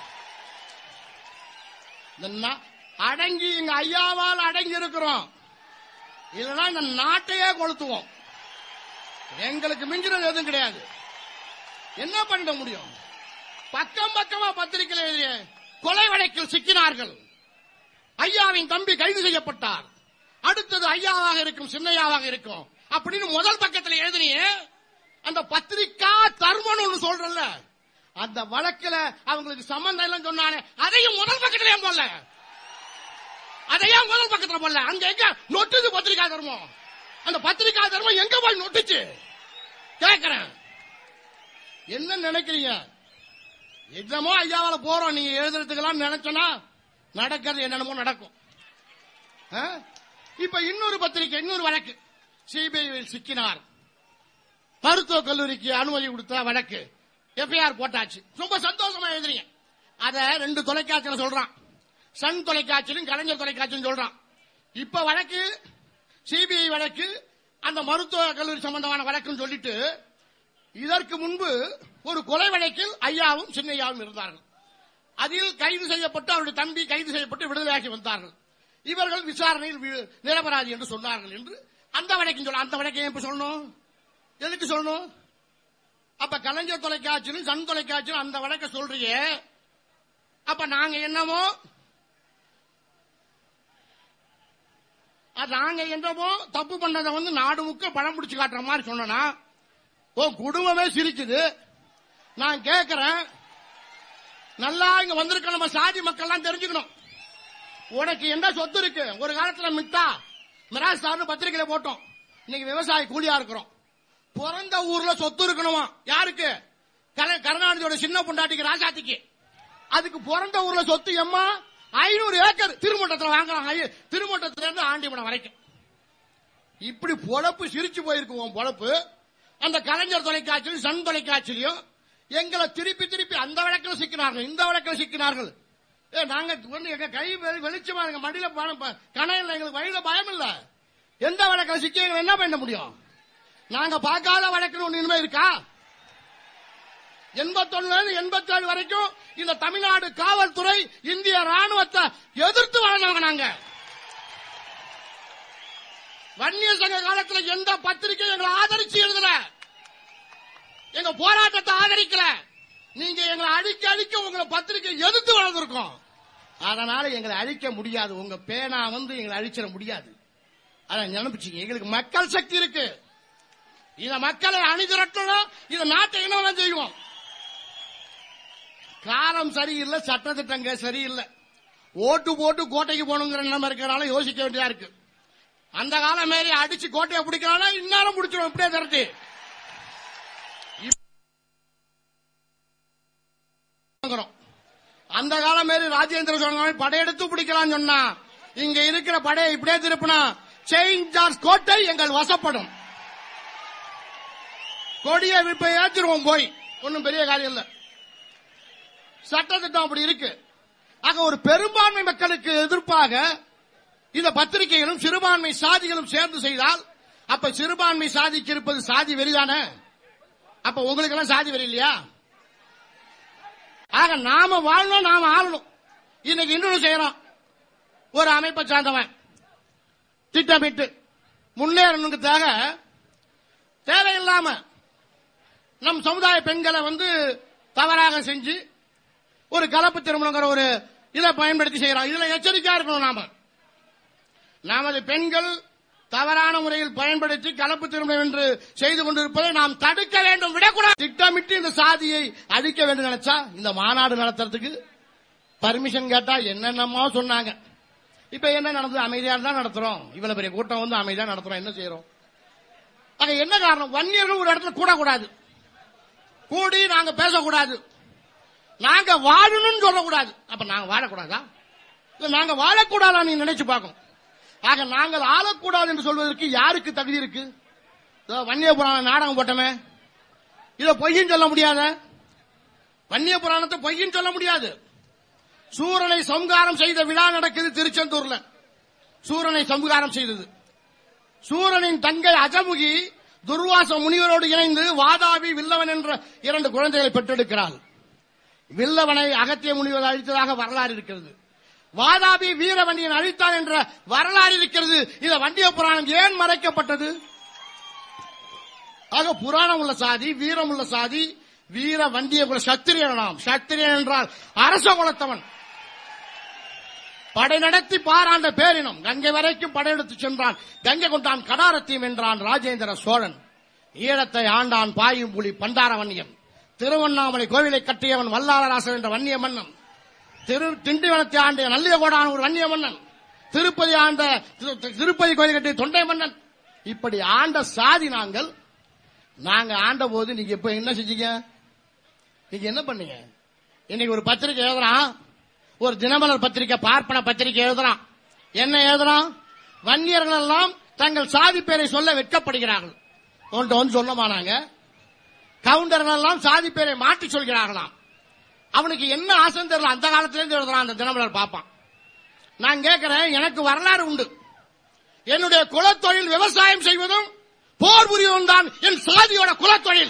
இந்த நா- அடங்கி எங்க ஐயாவால் அடங்கி இருக்கிறோம் இல்லைன்னா இந்த நாட்டையே கொளுத்துவோம் எங்களுக்கு மிஞ்சினது எதுவும் கிடையாது என்ன பண்ணிட முடியும் பக்கம் பக்கமா பத்திரிகை எழுதிய கொலை வழக்கில் சிக்கினார்கள் ஐயாவின் தம்பி கைது செய்யப்பட்டார் அடுத்தது ஐயாவாக இருக்கும் சின்னையாவாக இருக்கும் அப்படின்னு முதல் பக்கத்துல எழுதினியே அந்த பத்திரிக்கா தர்மன் ஒண்ணு சொல்றல அந்த வழக்குல அவங்களுக்கு சம்பந்தம் இல்லைன்னு சொன்னானே அதையும் முதல் பக்கத்துல ஏன் போடல அதையும் முதல் பக்கத்துல போடல அங்க எங்க நொட்டுது பத்திரிக்கா தர்மம் அந்த பத்திரிக்கா தர்மம் எங்க போய் நொட்டுச்சு கேக்குறேன் என்ன நினைக்கிறீங்க என்னமோ ஐயாவால போறோம் நீங்க எழுதுறதுக்கெல்லாம் நினைச்சனா நடக்கிறது என்னென்னமோ நடக்கும் ஆ? இப்ப இன்னொரு பத்திரிக்கை இன்னொரு வழக்கு சிபிஐ சிக்கினார் மருத்துவ கல்லூரிக்கு அனுமதி கொடுத்த வழக்கு எஃப்ஐஆர் போட்டாச்சு ரொம்ப சந்தோஷமா எழுதுறீங்க அத ரெண்டு தொலைக்காட்சியில சொல்றான் சன் தொலைக்காட்சியிலும் கலைஞர் தொலைக்காட்சியும் சொல்றான் இப்ப வழக்கு சிபிஐ வழக்கு அந்த மருத்துவ கல்லூரி சம்பந்தமான வழக்குன்னு சொல்லிட்டு இதற்கு முன்பு ஒரு கொலை வழக்கில் ஐயாவும் சின்னையாவும் இருந்தார்கள் அதில் கைது செய்யப்பட்டு அவருடைய தம்பி கைது செய்யப்பட்டு விடுதலையாகி வந்தார்கள் இவர்கள் விசாரணையில் வி- நிரபராதி என்று சொன்னார்கள் என்று அந்த வழக்கும் சொல்ல அந்த வழக்கை ஏன் இப்ப சொல்லணும் எதுக்கு சொல்லணும் அப்ப கலைஞர் தொலைக்காட்சியிலும் சன் தொலைக்காட்சியிலும் அந்த வழக்க சொல்றீங்க அப்ப நாங்க என்னமோ அது நாங்க என்னமோ தப்பு பண்ணதை வந்து நாடு முக்க பணம் பிடிச்சு காட்டுற மாதிரி சொன்னா ஓ குடும்பமே சிரிக்குது நான் கேட்கிறேன் நல்லா இங்க வந்திருக்க நம்ம சாதி மக்கள்லாம் தெரிஞ்சுக்கணும் உனக்கு என்ன சொத்து இருக்கு ஒரு காலத்துல மித்தா மிராஸ் சார்னு பத்திரிகையில போட்டோம் இன்னைக்கு விவசாய கூலியா இருக்கிறோம் பிறந்த ஊர்ல சொத்து இருக்கணுமா யாருக்கு கர- கருணாநிதியோட சின்ன பொண்டாட்டிக்கு ராசாத்திக்கு அதுக்கு பிறந்த ஊர்ல சொத்து எம்மா ஐநூறு ஏக்கர் திருமட்டத்துல வாங்கலாம் ஐய- திருமட்டத்துல இருந்து ஆண்டிமடம் வரைக்கும் இப்படி பொழப்பு சிரிச்சு போயிருக்கு உன் பொழப்பு அந்த கலைஞர் தொலைக்காட்சியிலும் சன் தொலைக்காட்சியிலும் எங்களை திருப்பி திருப்பி அந்த வழக்கில் சிக்கினார்கள் இந்த வழக்கில் சிக்கினார்கள் ஏ நாங்க வந்து எங்க கை வெ- வெளிச்சமா எங்க மடியில பணம் ப- கணம் இல்லை எங்களுக்கு வழியில பயம் இல்ல எந்த வழக்கில் சிக்கி எங்களை என்ன பண்ண முடியும் நாங்க பார்க்காத வழக்குன்னு ஒண்ணு இனிமே இருக்கா எண்பத்தொன்னுல இருந்து எண்பத்தி ஏழு வரைக்கும் இந்த தமிழ்நாடு காவல்துறை இந்திய ராணுவத்தை எதிர்த்து வாழ்ந்தவங்க நாங்க வன்னிய சங்க காலத்துல எந்த பத்திரிகை எங்களை ஆதரிச்சு எழுதல எங்க போராட்டத்தை ஆதரிக்கல நீங்க எங்களை அழிக்க அழிக்க உங்களை பத்திரிகை எதிர்த்து வளர்ந்துருக்கோம் அதனால எங்களை அழிக்க முடியாது உங்க பேனா வந்து எங்களை அழிச்சிட முடியாது அத நினைப்பிச்சீங்க எங்களுக்கு மக்கள் சக்தி இருக்கு இத மக்களை அணிதிரட்டணும் இத நாட்டை என்ன செய்வோம் காலம் சரியில்லை சட்டத்திட்டங்க சரியில்லை ஓட்டு போட்டு கோட்டைக்கு போகணுங்கிற நிலைமை இருக்கிறனால யோசிக்க வேண்டியதா இருக்கு அந்த காலம் மாரி அடிச்சு கோட்டையை பிடிக்கிறானா இந்நேரம் பிடிச்சிடும் இப்படியே திரட்டி வாங்குறோம். அந்த காலம் மாரி ராஜேந்திர சோழன் மாதிரி படையெடுத்து பிடிக்கலாம் சொன்னா இங்க இருக்கிற படையை இப்படியே திருப்பினா செயின்ட் ஜார்ஜ் கோட்டை எங்கள் வசப்படும் கொடியை இப்ப ஏற்றிருவோம் போய் ஒன்னும் பெரிய காரியம் இல்ல சட்டத்திட்டம் அப்படி இருக்கு ஆக ஒரு பெரும்பான்மை மக்களுக்கு எதிர்ப்பாக இந்த பத்திரிகைகளும் சிறுபான்மை சாதிகளும் சேர்ந்து செய்தால் அப்ப சிறுபான்மை சாதிக்கு இருப்பது சாதி வெறிதானே அப்ப உங்களுக்கு எல்லாம் சாதி வெறி இல்லையா ஆக நாம வாழணும் நாம ஆளணும் இன்னைக்கு இன்னொன்னு செய்யறோம் ஒரு அமைப்பை சார்ந்தவன் திட்டமிட்டு முன்னேறணுங்கிறதுக்காக தேவையில்லாம நம் சமுதாய பெண்களை வந்து தவறாக செஞ்சு ஒரு கலப்பு திருமணங்கிற ஒரு இதை பயன்படுத்தி செய்யறோம் இதுல எச்சரிக்கையா இருக்கணும் நாம நமது பெண்கள் தவறான முறையில் பயன்படுத்தி கலப்பு திருமணம் என்று செய்து கொண்டிருப்பதை நாம் தடுக்க வேண்டும் விடக்கூடாது திட்டமிட்டு இந்த சாதியை அழிக்க வேண்டும் நினைச்சா இந்த மாநாடு நடத்துறதுக்கு பர்மிஷன் கேட்டா என்னென்னமோ சொன்னாங்க இப்ப என்ன நடந்தது அமைதியா தான் நடத்துறோம் இவ்வளவு பெரிய கூட்டம் வந்து அமைதியா நடத்துறோம் என்ன செய்யறோம் ஆக என்ன காரணம் வன்னியர்கள் ஒரு இடத்துல கூடக்கூடாது கூடி நாங்க பேசக்கூடாது நாங்க வாழணும்னு சொல்லக்கூடாது அப்ப நாங்க வாழக்கூடாதா இல்ல நாங்க வாழக்கூடாதா நீ நினைச்சு பார்க்கணும் ஆக நாங்கள் ஆளக்கூடாது என்று சொல்வதற்கு யாருக்கு தகுதி இருக்கு இதோ வன்னிய புராண நாடகம் போட்டமே இத பொய்யும் சொல்ல முடியாத வன்னிய புராணத்தை பொய்யும் சொல்ல முடியாது சூரனை சம்காரம் செய்த விழா நடக்குது திருச்செந்தூர்ல சூரனை சம்காரம் செய்தது சூரனின் தங்கை அஜமுகி துர்வாச முனிவரோடு இணைந்து வாதாபி வில்லவன் என்ற இரண்டு குழந்தைகளை பெற்றெடுக்கிறாள் வில்லவனை அகத்திய முனிவர் அழித்ததாக வரலாறு இருக்கிறது வாதாபி வீரவண்டியன் அழித்தான் என்ற வரலாறு இருக்கிறது இந்த வண்டிய புராணம் ஏன் மறைக்கப்பட்டது ஆக புராணம் உள்ள சாதி வீரம் உள்ள சாதி வீர வண்டிய குல சத்திரியன் நாம் சத்திரியன் என்றால் அரச குலத்தவன் படை நடத்தி பாராண்ட பேரினம் கங்கை வரைக்கும் படையெடுத்து சென்றான் கங்கை கொண்டான் கடாரத்தையும் என்றான் ராஜேந்திர சோழன் ஈழத்தை ஆண்டான் பாயும் புலி பண்டார வன்னியன் திருவண்ணாமலை கோவிலை கட்டியவன் வல்லாளராசன் என்ற வன்னிய மன்னன் திரு திண்டிவனத்தை ஆண்டிய நல்லியகோடான ஒரு வன்னிய மன்னன் திருப்பதி ஆண்ட திரு- திருப்பதி கோயில் கட்டிய தொண்டை மன்னன் இப்படி ஆண்ட சாதி நாங்கள் நாங்க ஆண்ட போது நீங்க இப்ப என்ன செஞ்சீங்க நீங்க என்ன பண்ணீங்க இன்னைக்கு ஒரு பத்திரிக்கை எழுதுறான் ஒரு தினமலர் பத்திரிக்கை பார்ப்பன பத்திரிக்கை எழுதுறான் என்ன எழுதுறான் வன்னியர்கள் எல்லாம் தங்கள் சாதி பேரை சொல்ல வெட்கப்படுகிறார்கள் உன்கிட்ட வந்து சொல்லமானாங்க கவுண்டர்கள் எல்லாம் சாதி பேரை மாற்றி சொல்கிறார்களாம் அவனுக்கு என்ன ஆசைன்னு தெரியல அந்த காலத்துல இருந்து எழுதுறான் அந்த தினமலர் பார்ப்பான் நான் கேட்கிறேன் எனக்கு வரலாறு உண்டு என்னுடைய குலத்தொழில் விவசாயம் செய்வதும் போர் புரிவதும் தான் என் சாதியோட குலத்தொழில்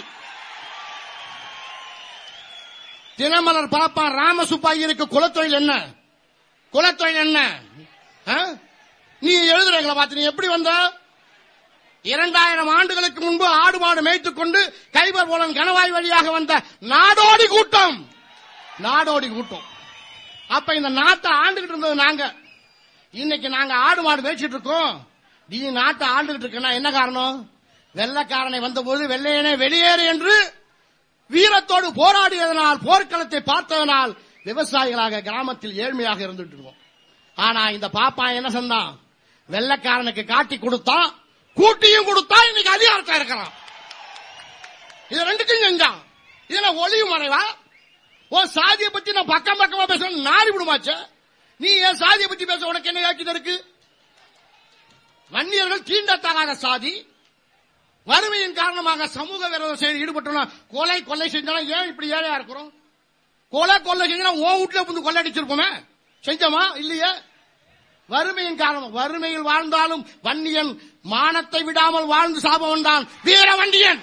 தினமலர் பார்ப்பான் ராமசுப்பாயிருக்கு குலத்தொழில் என்ன குலத்தொழில் என்ன ஆ? நீ எழுதுறீங்களா பார்த்து நீ எப்படி வந்த இரண்டாயிரம் ஆண்டுகளுக்கு முன்பு ஆடு மாடு மேய்த்துக் கொண்டு கைபர் போலன் கணவாய் வழியாக வந்த நாடோடி கூட்டம் நாடோடி கூட்டம் அப்ப இந்த நாட்டை ஆண்டுகிட்டு இருந்தது நாங்க இன்னைக்கு நாங்க ஆடு மாடு மேய்ச்சிட்டு இருக்கோம் நீ நாட்டை ஆண்டுகிட்டு இருக்கனா என்ன காரணம் வெள்ளக்காரனை வந்தபோது வெள்ளையனே வெளியேறு என்று வீரத்தோடு போராடியதனால் போர்க்களத்தை பார்த்ததனால் விவசாயிகளாக கிராமத்தில் ஏழ்மையாக இருந்துட்டு இருக்கோம் ஆனா இந்த பாப்பா என்ன சொன்னான் வெள்ளக்காரனுக்கு காட்டி கொடுத்தான் கூட்டியும் கொடுத்தா இன்னைக்கு அதிகாரத்தில் இருக்கிறான் இது ரெண்டுத்தையும் செஞ்சான் இதுல ஒளிவு மறைவா உன் சாதியை பத்தி நான் பக்கம் பக்கமா பேசுறேன் நாரி விடுமாச்சே நீ என் சாதியை பத்தி பேச உனக்கு என்ன யோக்கியதை இருக்கு வன்னியர்கள் தீண்டத்தகாத சாதி வறுமையின் காரணமாக சமூக விரோத செயல் ஈடுபட்டோம்னா கொலை கொள்ளை செஞ்சாலும் ஏன் இப்படி ஏழையா இருக்கிறோம் கொலை கொள்ளை செஞ்சா உன் வீட்டுல வந்து கொள்ளடிச்சிருப்போமே செஞ்சோமா இல்லையே வறுமையின் காரணம் வறுமையில் வாழ்ந்தாலும் வன்னியன் மானத்தை விடாமல் வாழ்ந்து சாபம் வந்தான் வீர வண்டியன்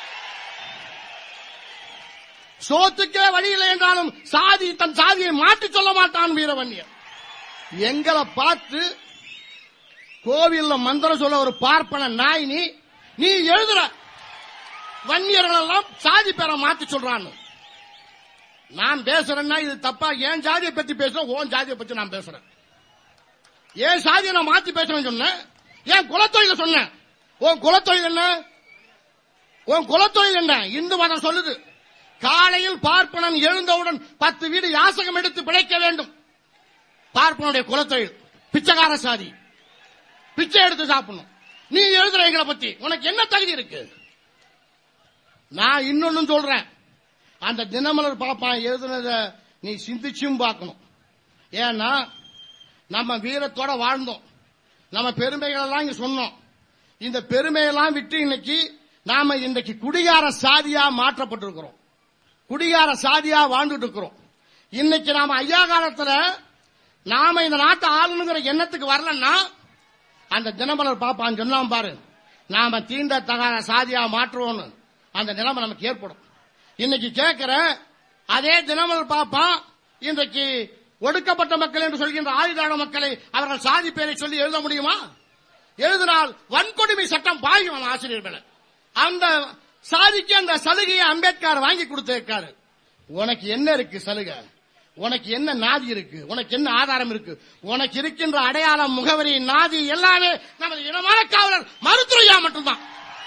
சோத்துக்கே வழி இல்லை என்றாலும் சாதி தன் சாதியை மாற்றி சொல்ல மாட்டான் வீரவன்னியன் எங்களை பார்த்து கோவில்ல மந்திரம் சொல்ல ஒரு பார்ப்பன நாய் நீ நீ எழுதுற வன்னியர்கள் எல்லாம் சாதி பேரை மாத்தி சொல்றான்னு நான் பேசுறேன்னா இது தப்பா என் ஜாதியை பத்தி பேசுறேன் உன் ஜாதியை பத்தி நான் பேசுறேன் ஏன் சாதியை நான் மாத்தி பேசுறேன்னு சொன்னேன் ஏன் குலத்தொழில சொன்னேன் உன் குலத்தொழில் என்ன உன் குலத்தொழில் என்ன இந்து மதம் சொல்லுது காலையில் பார்ப்பனன் எழுந்தவுடன் பத்து வீடு யாசகம் எடுத்து பிழைக்க வேண்டும் பார்ப்பனுடைய குலத்தொழில் பிச்சைக்கார சாதி பிச்சை எடுத்து சாப்பிடணும் நீ எழுதுற எங்களை பத்தி உனக்கு என்ன தகுதி இருக்கு நான் இன்னொன்னு சொல்றேன் அந்த தினமலர் பாப்பான் எழுதுனத நீ சிந்திச்சும் பார்க்கணும் ஏன்னா நம்ம வீரத்தோட வாழ்ந்தோம் நம்ம பெருமைகள் எல்லாம் இங்க சொன்னோம் இந்த பெருமையெல்லாம் விட்டு இன்னைக்கு நாம இன்றைக்கு குடிகார சாதியா மாற்றப்பட்டிருக்கிறோம் குடிகார சாதியா வாழ்ந்துட்டு இருக்கிறோம் இன்னைக்கு நாம ஐயா காலத்துல நாம இந்த நாட்டை ஆளணுங்கிற எண்ணத்துக்கு வரலன்னா அந்த தினமலர் பாப்பான் சொன்னான் பாரு நாம தீண்ட தகாத சாதியா மாற்றுவோம்னு அந்த நிலைமை நமக்கு ஏற்படும் இன்னைக்கு கேட்கிற அதே தினமலர் பாப்பான் இன்றைக்கு ஒடுக்கப்பட்ட மக்கள் என்று சொல்கின்ற ஆயுதான மக்களை அவர்கள் சாதி பேரை சொல்லி எழுத முடியுமா எழுதினால் வன்கொடுமை சட்டம் பாயும் ஆசிரியர் மேல அந்த சாதிக்கு அந்த சலுகையை அம்பேத்கர் வாங்கி கொடுத்திருக்காரு உனக்கு என்ன இருக்கு சலுகை உனக்கு என்ன நாதி இருக்கு உனக்கு என்ன ஆதாரம் இருக்கு உனக்கு இருக்கின்ற அடையாளம் முகவரி நாதி எல்லாமே நமது இனமான காவலர் மருத்துவையா மட்டும்தான்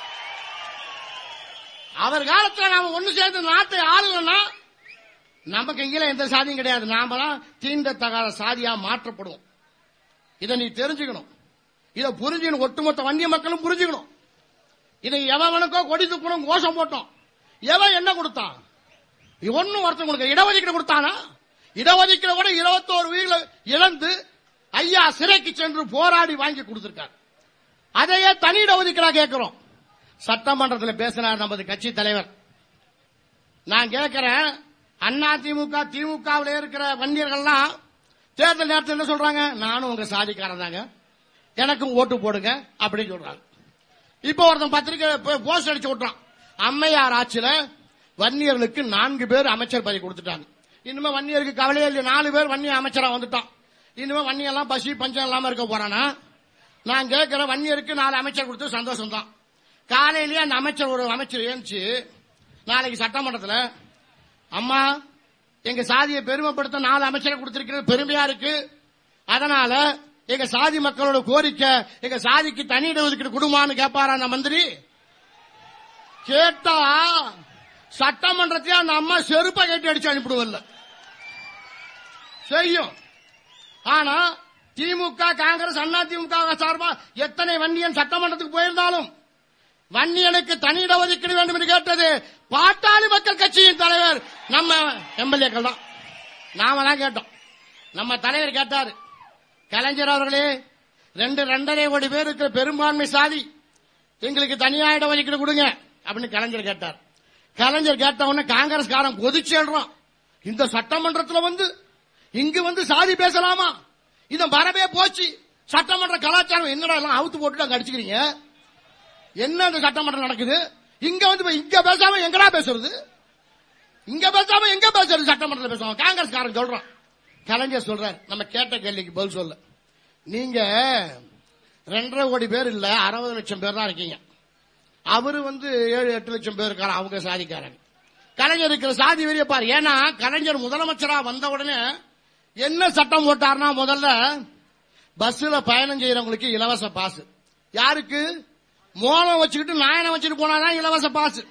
அவர் காலத்துல நாம ஒண்ணு சேர்ந்து நாட்டை ஆளுனா நமக்கு இங்கே எந்த சாதியும் கிடையாது நாமெல்லாம் தீண்டத்தகாத சாதியா மாற்றப்படுவோம் இதை நீ தெரிஞ்சுக்கணும் இதை புரிஞ்சுக்கணும் ஒட்டுமொத்த வன்னிய மக்களும் புரிஞ்சுக்கணும் இதை எவனுக்கோ கொடி தூக்கணும் கோஷம் போட்டோம் எவன் என்ன கொடுத்தான் ஒன்னும் ஒருத்தன் கொடுக்க இடஒதுக்கீடு கொடுத்தானா இடஒதுக்கீடு கூட இருபத்தோரு வீடுல இழந்து ஐயா சிறைக்கு சென்று போராடி வாங்கி கொடுத்திருக்காரு அதையே தனி இடஒதுக்கீடா கேட்கிறோம் சட்டமன்றத்தில் பேசினார் நமது கட்சி தலைவர் நான் கேட்கிறேன் அண்ணா திமுக திமுகவில் இருக்கிற வன்னியர்கள்லாம் தேர்தல் நேரத்தில் என்ன சொல்றாங்க நானும் உங்க சாதிக்காரன் தாங்க எனக்கும் ஓட்டு போடுங்க அப்படின்னு சொல்றாங்க இப்போ ஒருத்தன் பத்திரிக்கை போஸ்ட் அடிச்சு விட்டுறான் அம்மையார் ஆட்சியில வன்னியர்களுக்கு நான்கு பேர் அமைச்சர் பதவி கொடுத்துட்டாங்க இனிமே வன்னியருக்கு கவலையே இல்லை நாலு பேர் வன்னிய அமைச்சரா வந்துட்டான் இனிமே வன்னியெல்லாம் பசி பஞ்சம் இல்லாம இருக்க போறானா நான் கேட்கிற வன்னியருக்கு நாலு அமைச்சர் கொடுத்து சந்தோஷம் தான் காலையிலேயே அந்த அமைச்சர் ஒரு அமைச்சர் ஏந்துச்சு நாளைக்கு சட்டமன்றத்தில் அம்மா எங்க சாதியை பெருமைப்படுத்த நாலு அமைச்சரை கொடுத்திருக்கிறது பெருமையா இருக்கு அதனால எங்க சாதி மக்களோட கோரிக்கை எங்க சாதிக்கு தனி இடஒதுக்கீடு கொடுமான்னு கேட்பாரா அந்த மந்திரி கேட்டா சட்டமன்றத்தையே அந்த அம்மா செருப்பை கட்டி அடிச்சு அனுப்பிடுவல்ல செய்யும் ஆனா திமுக காங்கிரஸ் அண்ணா திமுக சார்பா எத்தனை வன்னியன் சட்டமன்றத்துக்கு போயிருந்தாலும் வன்னியனுக்கு தனி இடஒதுக்கீடு வேண்டும் என்று கேட்டது பாட்டாளி மக்கள் கட்சியின் தலைவர் நம்ம எம்எல்ஏக்கள் தான் நாம தான் கேட்டோம் நம்ம தலைவர் கேட்டாரு கலைஞர் அவர்களே ரெண்டு ரெண்டரை கோடி பேர் இருக்கிற பெரும்பான்மை சாதி எங்களுக்கு தனியா இடஒதுக்கீடு கொடுங்க அப்படின்னு கலைஞர் கேட்டார் கலைஞர் கேட்ட உடனே காங்கிரஸ்காரன் கொதிச்சு எழுறான் இந்த சட்டமன்றத்தில் வந்து இங்கு வந்து சாதி பேசலாமா இந்த மரபே போச்சு சட்டமன்ற கலாச்சாரம் என்னடா எல்லாம் அவுத்து போட்டு அங்க அடிச்சுக்கிறீங்க என்ன அந்த சட்டமன்றம் நடக்குது இங்க வந்து இங்க பேசாம எங்கடா பேசுறது இங்க பேசாம எங்க பேசுறது சட்டமன்றத்தில் பேசுவோம் காங்கிரஸ்காரன் சொல்றான் கலைஞர் சொல்றார் நம்ம கேட்ட கேள்விக்கு பதில் சொல்ல நீங்க ரெண்டரை கோடி பேர் இல்ல அறுபது லட்சம் பேர் தான் இருக்கீங்க அவரு வந்து ஏழு எட்டு லட்சம் பேர் இருக்காரு அவங்க சாதிக்காரங்க கலைஞர் இருக்கிற சாதி வெறிய பாரு ஏன்னா கலைஞர் முதலமைச்சரா வந்த உடனே என்ன சட்டம் போட்டார்னா முதல்ல பஸ்ல பயணம் செய்யறவங்களுக்கு இலவச பாஸ் யாருக்கு மோளம் வச்சுக்கிட்டு நாயனம் வச்சுட்டு போனாதான் இலவச பாஸ்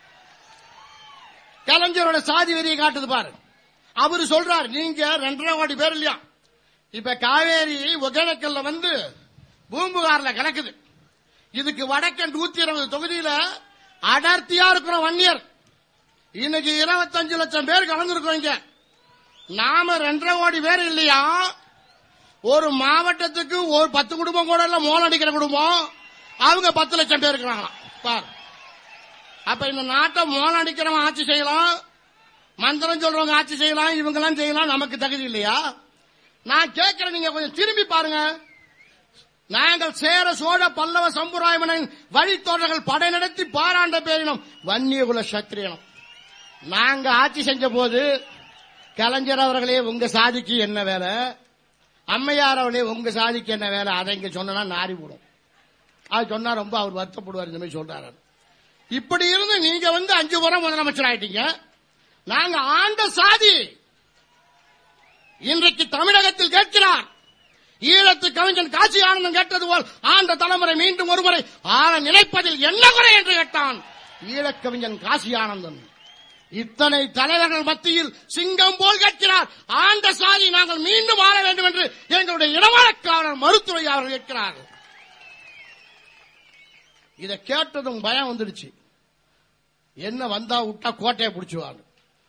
கலைஞரோட சாதி வெறியை காட்டுது பாரு அவரு சொல்றாரு நீங்க ரெண்டரை கோடி பேர் இல்லையா இப்ப காவேரி ஒகேனக்கல்ல வந்து பூம்புகார்ல கலக்குது இதுக்கு வடக்கன் நூத்தி இருபது தொகுதியில அடர்த்தியா இருக்கிற வன்னியர் இன்னைக்கு இருபத்தஞ்சு லட்சம் பேர் கலந்துருக்கோம் இங்க நாம ரெண்டரை கோடி பேர் இல்லையா ஒரு மாவட்டத்துக்கு ஒரு பத்து குடும்பம் கூட இல்ல மோளம் அடிக்கிற குடும்பம் அவங்க பத்து லட்சம் பேர் இருக்கிறாங்களாம் பார் அப்ப இந்த நாட்டை மோளம் அடிக்கிறவன் ஆட்சி செய்யலாம் மந்திரம் சொல்றவங்க ஆட்சி செய்யலாம் இவங்க எல்லாம் செய்யலாம் நமக்கு தகுதி இல்லையா நான் கேட்கிறேன் நீங்க கொஞ்சம் திரும்பி பாருங்க நாங்கள் சேர சோழ பல்லவ சம்புராயமனின் வழித்தோன்றர்கள் படை நடத்தி பாராண்ட பேரினம் வன்னியகுல சத்திரியனம் நாங்க ஆட்சி செஞ்ச போது கலைஞர் அவர்களே உங்க சாதிக்கு என்ன வேலை அம்மையார் அவர்களே உங்க சாதிக்கு என்ன வேலை அதை இங்க சொன்னா நாரி போடும் அது சொன்னா ரொம்ப அவர் வருத்தப்படுவார் இந்த மாதிரி சொல்றாரு இப்படி இருந்து நீங்க வந்து அஞ்சு முறை முதலமைச்சர் ஆயிட்டீங்க நாங்க ஆண்ட சாதி இன்றைக்கு தமிழகத்தில் கேட்கிறார் ஈழத்து கவிஞன் காட்சி ஆனந்தம் கேட்டது போல் ஆண்ட தலைமுறை மீண்டும் ஒருமுறை ஆள நினைப்பதில் என்ன குறை என்று கேட்டான் ஈழக் கவிஞன் காசி ஆனந்தன் இத்தனை தலைவர்கள் மத்தியில் சிங்கம் போல் கேட்கிறார் ஆண்ட சாதி நாங்கள் மீண்டும் ஆள வேண்டும் என்று எங்களுடைய இடவழக்காளர் மருத்துவரை அவர்கள் கேட்கிறார்கள் இதை கேட்டதும் பயம் வந்துடுச்சு என்ன வந்தா விட்டா கோட்டையை பிடிச்சுவாங்க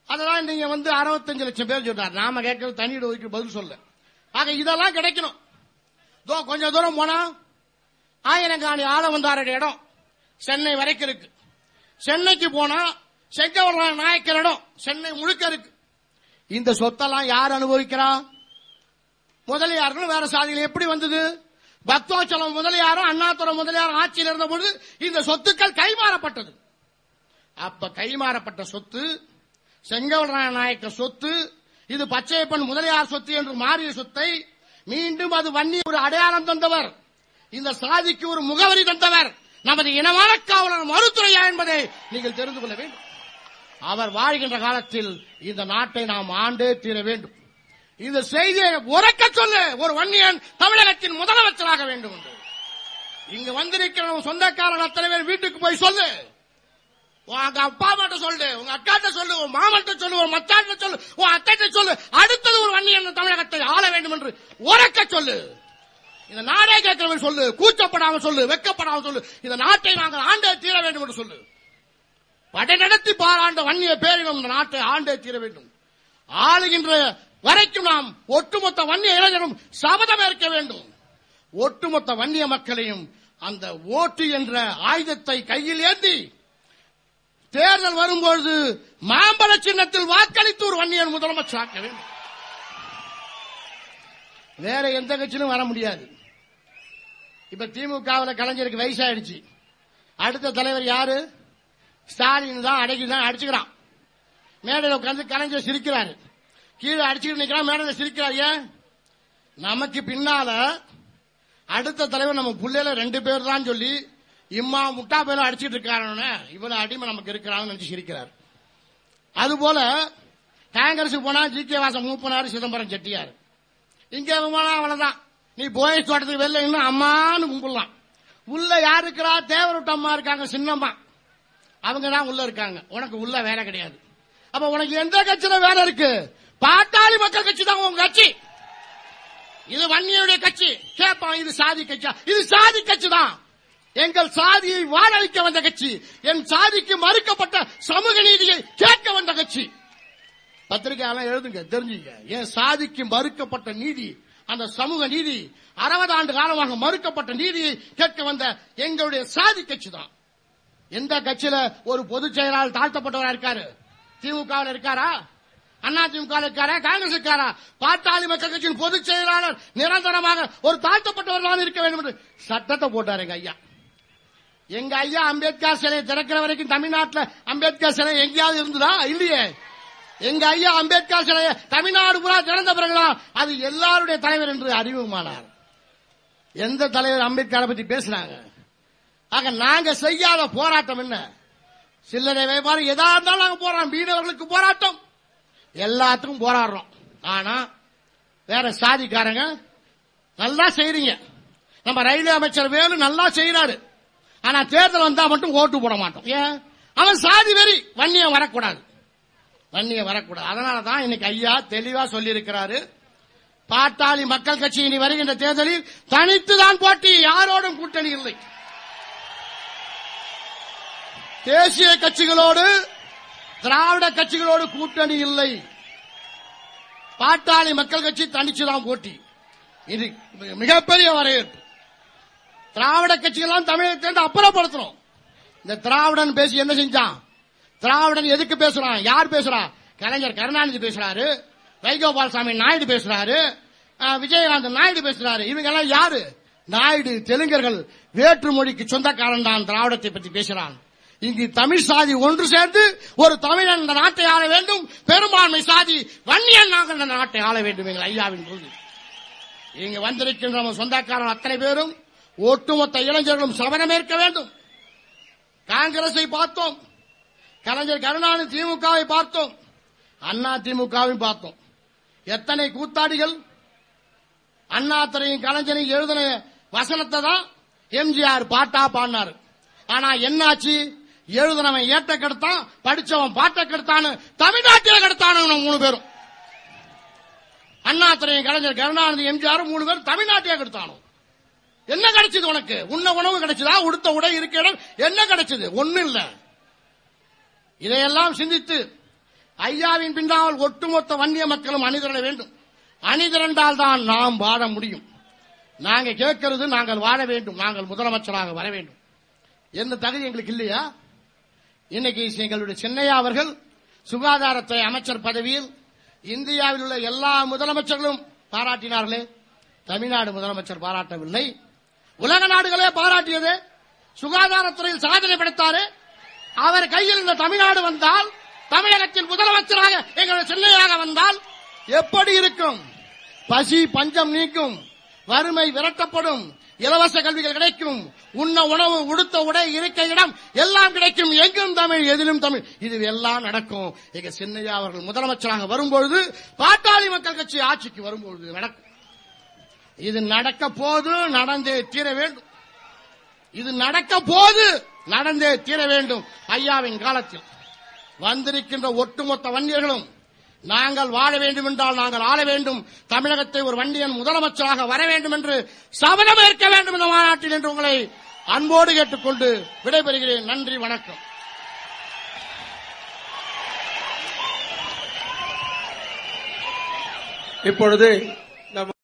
அதெல்லாம் நீங்க வந்து அறுபத்தஞ்சு லட்சம் பேர் சொல்றாரு நாம கேட்கறது தண்ணீர் ஒதுக்கி பதில் சொல்ல ஆக இதெல்லாம் கிடைக்கணும் இதோ கொஞ்ச தூரம் போனா ஆயிரங்காணி ஆள வந்தாருடைய இடம் சென்னை வரைக்கும் இருக்கு சென்னைக்கு போனா செங்கவர நாயக்கர் இடம் சென்னை முழுக்க இருக்கு இந்த சொத்தெல்லாம் யார் அனுபவிக்கிறா முதலியார்கள் வேற சாதிகள் எப்படி வந்தது பக்தோச்சலம் முதலியாரும் அண்ணாதுரம் முதலியாரும் ஆட்சியில் இருந்த பொழுது இந்த சொத்துக்கள் கைமாறப்பட்டது அப்ப கைமாறப்பட்ட சொத்து செங்கவர நாயக்க சொத்து இது பச்சையப்பன் முதலியார் சொத்து என்று மாறிய சொத்தை மீண்டும் அது வன்னி ஒரு அடையாளம் தந்தவர் இந்த சாதிக்கு ஒரு முகவரி தந்தவர் நமது இனமான காவலர் மருத்துவையா என்பதை நீங்கள் தெரிந்து கொள்ள வேண்டும் அவர் வாழ்கின்ற காலத்தில் இந்த நாட்டை நாம் ஆண்டே தீர வேண்டும் இந்த செய்தியை உறக்க சொல்லு ஒரு வன்னியன் தமிழகத்தின் முதலமைச்சராக வேண்டும் என்று இங்க வந்திருக்கிற உன் சொந்தக்காரன் அத்தனை பேர் வீட்டுக்கு போய் சொல்லு உங்க அப்பா அம்மாட்ட சொல்லு உங்க அக்காட்ட சொல்லு உன் மாமன்ட்ட சொல்லு உன் மச்சாட்ட சொல்லு உன் அத்தைட்ட சொல்லு அடுத்தது ஒரு வன்னியன் தமிழகத்தை ஆள வேண்டும் என்று உறக்க சொல்லு இந்த நாடே கேட்கிறவன் சொல்லு கூச்சப்படாம சொல்லு வெக்கப்படாம சொல்லு இந்த நாட்டை நாங்கள் ஆண்டே தீர வேண்டும் என்று சொல்லு படை நடத்தி பாராண்ட வன்னிய பேரிடம் இந்த நாட்டை ஆண்டே தீர வேண்டும் ஆளுகின்ற வரைக்கும் நாம் ஒட்டுமொத்த வன்னிய இளைஞரும் சபதம் ஏற்க வேண்டும் ஒட்டுமொத்த வன்னிய மக்களையும் அந்த ஓட்டு என்ற ஆயுதத்தை கையில் ஏந்தி தேர்தல் வரும்பொழுது மாம்பழ சின்னத்தில் வாக்களித்து ஒரு வன்னியன் முதலமைச்சராக்க வேண்டும் வேற எந்த கட்சியிலும் வர முடியாது இப்ப திமுகவில் கலைஞருக்கு வயசாயிடுச்சு அடுத்த தலைவர் யாரு ஸ்டாலின் தான் அடக்கி தான் அடிச்சுக்கிறான் மேடையில் உட்கார்ந்து கலைஞர் சிரிக்கிறாரு கீழே அடிச்சுக்கிட்டு நிக்கிறான் மேடையில் சிரிக்கிறார் ஏன் நமக்கு பின்னால அடுத்த தலைவர் நம்ம புள்ளையில ரெண்டு பேர் தான் சொல்லி இம்மா முட்டா பேரும் அடிச்சிட்டு இருக்காருன்னு இவ்வளவு அடிமை நமக்கு இருக்கிறான்னு நினைச்சு சிரிக்கிறார் அதுபோல காங்கிரஸுக்கு போனா ஜி கே வாசம் மூப்பனார் சிதம்பரம் செட்டியார் இங்க போனா அவ்வளவுதான் நீ போய் தோட்டத்துக்கு வெளில இன்னும் அம்மான்னு கும்பிடலாம் உள்ள யார் இருக்கிறா தேவருட்ட அம்மா இருக்காங்க சின்னம்மா அவங்க தான் உள்ள இருக்காங்க உனக்கு உள்ள வேலை கிடையாது அப்ப உனக்கு எந்த கட்சியில வேலை இருக்கு பாட்டாளி மக்கள் கட்சி தான் உங்க கட்சி இது வன்னியுடைய கட்சி கேட்பான் இது சாதி கட்சியா இது சாதி கட்சி தான் எங்கள் சாதியை வாழ வைக்க வந்த கட்சி என் சாதிக்கு மறுக்கப்பட்ட சமூக நீதியை கேட்க வந்த கட்சி பத்திரிகையெல்லாம் எழுதுங்க தெரிஞ்சுங்க என் சாதிக்கு மறுக்கப்பட்ட நீதி அந்த சமூக நீதி அறுபது ஆண்டு காலமாக மறுக்கப்பட்ட நீதியை கேட்க வந்த எங்களுடைய சாதி கட்சி தான் எந்த கட்சியில ஒரு பொதுச் செயலாளர் தாழ்த்தப்பட்டவரா இருக்காரு திமுக இருக்காரா அண்ணா திமுக இருக்காரா காங்கிரஸ் இருக்காரா பாட்டாளி மக்கள் கட்சியின் பொதுச் செயலாளர் நிரந்தரமாக ஒரு தாழ்த்தப்பட்டவர் இருக்க வேண்டும் என்று சட்டத்தை போட்டார் எங்க ஐயா எங்க ஐயா அம்பேத்கர் சிலை திறக்கிற வரைக்கும் தமிழ்நாட்டில் அம்பேத்கர் சிலை எங்கேயாவது இருந்ததா இல்லையே எங்க ஐயா அம்பேத்கர் சிலையை தமிழ்நாடு பூரா திறந்த பிறகுதான் அது எல்லாருடைய தலைவர் என்று அறிமுகமானார் எந்த தலைவர் அம்பேத்கரை பத்தி பேசுறாங்க ஆக நாங்க செய்யாத போராட்டம் என்ன சில்லறை வியாபாரம் எதா இருந்தாலும் நாங்க போறோம் மீனவர்களுக்கு போராட்டம் எல்லாத்துக்கும் போராடுறோம் ஆனா வேற சாதிக்காரங்க நல்லா செய்றீங்க நம்ம ரயில்வே அமைச்சர் வேலு நல்லா செய்யறாரு ஆனா தேர்தல் வந்தா மட்டும் ஓட்டு போட மாட்டோம் ஏன் அவன் சாதி வெறி வன்னியம் வரக்கூடாது வன்னியம் வரக்கூடாது அதனாலதான் இன்னைக்கு ஐயா தெளிவா சொல்லி இருக்கிறாரு பாட்டாளி மக்கள் கட்சி இனி வருகின்ற தேர்தலில் தனித்துதான் போட்டி யாரோடும் கூட்டணி இல்லை தேசிய கட்சிகளோடு திராவிட கட்சிகளோடு கூட்டணி இல்லை பாட்டாளி மக்கள் கட்சி தனிச்சுதான் போட்டி இது மிகப்பெரிய வரவேற்பு திராவிட கட்சிகள்லாம் தமிழகத்திலிருந்து அப்புறப்படுத்தணும் இந்த திராவிடன் பேசி என்ன செஞ்சான் திராவிடன் எதுக்கு பேசுறான் யார் பேசுறா கலைஞர் கருணாநிதி பேசுறாரு வைகோபாலசாமி நாயுடு பேசுறாரு அஹ், விஜயகாந்த் நாயுடு பேசுறாரு இவங்க எல்லாம் யாரு நாயுடு தெலுங்கர்கள் வேற்று மொழிக்கு சொந்தக்காரன் தான் திராவிடத்தை பற்றி பேசுறான் இங்கு தமிழ் சாதி ஒன்று சேர்ந்து ஒரு தமிழன் இந்த நாட்டை ஆள வேண்டும் பெரும்பான்மை சாதி வன்னியன் நாங்கள் இந்த நாட்டை ஆள வேண்டும் எங்கள் ஐயாவின் கொள்கை இங்க வந்திருக்கின்ற நம்ம சொந்தக்காரன் அத்தனை பேரும் ஒட்டுமொத்த இளைஞர்களும் சபதமேற்க வேண்டும் காங்கிரஸை பார்த்தோம் கலைஞர் கருணாநிதி திமுகவை பார்த்தோம் அண்ணா திமுகவையும் பார்த்தோம் எத்தனை கூத்தாடிகள் அண்ணாத்துறையும் கலைஞரையும் எழுதின வசனத்தை தான் எம்ஜிஆர் பாட்டா பாடினாரு ஆனா என்னாச்சு எழுதினவன் ஏட்ட கெடுத்தான் படிச்சவன் பாட்ட கெடுத்தான்னு தமிழ்நாட்டில் கெடுத்தானு மூணு பேரும் அண்ணாத்துறையும் கலைஞர் கருணாநிதி எம்ஜிஆர் மூணு பேரும் தமிழ்நாட்டிலே கெடுத்தானோ என்ன கிடைச்சது உனக்கு உண்ண உணவு கிடைச்சதா உடுத்த உடை இருக்க இடம் என்ன கிடைச்சது ஒண்ணு இல்ல இதையெல்லாம் சிந்தித்து ஐயாவின் பின்னால் ஒட்டுமொத்த வன்னிய மக்களும் அணிதிரள வேண்டும் அணிதிரண்டால் தான் நாம் வாழ முடியும் நாங்க கேட்கிறது நாங்கள் வாழ வேண்டும் நாங்கள் முதலமைச்சராக வர வேண்டும் எந்த தகுதி எங்களுக்கு இல்லையா இன்னைக்கு எங்களுடைய சென்னையா அவர்கள் சுகாதாரத்துறை அமைச்சர் பதவியில் இந்தியாவில் உள்ள எல்லா முதலமைச்சர்களும் பாராட்டினார்களே தமிழ்நாடு முதலமைச்சர் பாராட்டவில்லை உலக நாடுகளே பாராட்டியது சுகாதாரத்துறையில் சாதனை படைத்தாரு அவர் கையில் இந்த தமிழ்நாடு வந்தால் தமிழகத்தின் முதலமைச்சராக எங்களுடைய சென்னையாக வந்தால் எப்படி இருக்கும் பசி பஞ்சம் நீக்கும் வறுமை விரட்டப்படும் இலவச கல்விகள் கிடைக்கும் உண்ண உணவு உடுத்த உடை இருக்க இடம் எல்லாம் கிடைக்கும் எங்கும் தமிழ் எதிலும் தமிழ் இது எல்லாம் நடக்கும் எங்க சின்னையா அவர்கள் முதலமைச்சராக வரும்பொழுது பாட்டாளி மக்கள் கட்சி ஆட்சிக்கு வரும்பொழுது நடக்கும் இது நடக்க போது நடந்தே தீர வேண்டும் இது நடக்க போது நடந்தே தீர வேண்டும் ஐயாவின் காலத்தில் வந்திருக்கின்ற ஒட்டுமொத்த வன்னியர்களும் நாங்கள் வாழ வேண்டும் என்றால் நாங்கள் ஆள வேண்டும் தமிழகத்தை ஒரு வண்டியன் முதலமைச்சராக வர வேண்டும் என்று சபதம் ஏற்க வேண்டும் இந்த மாநாட்டில் என்று உங்களை அன்போடு கேட்டுக்கொண்டு விடைபெறுகிறேன் நன்றி வணக்கம் இப்பொழுது இந்த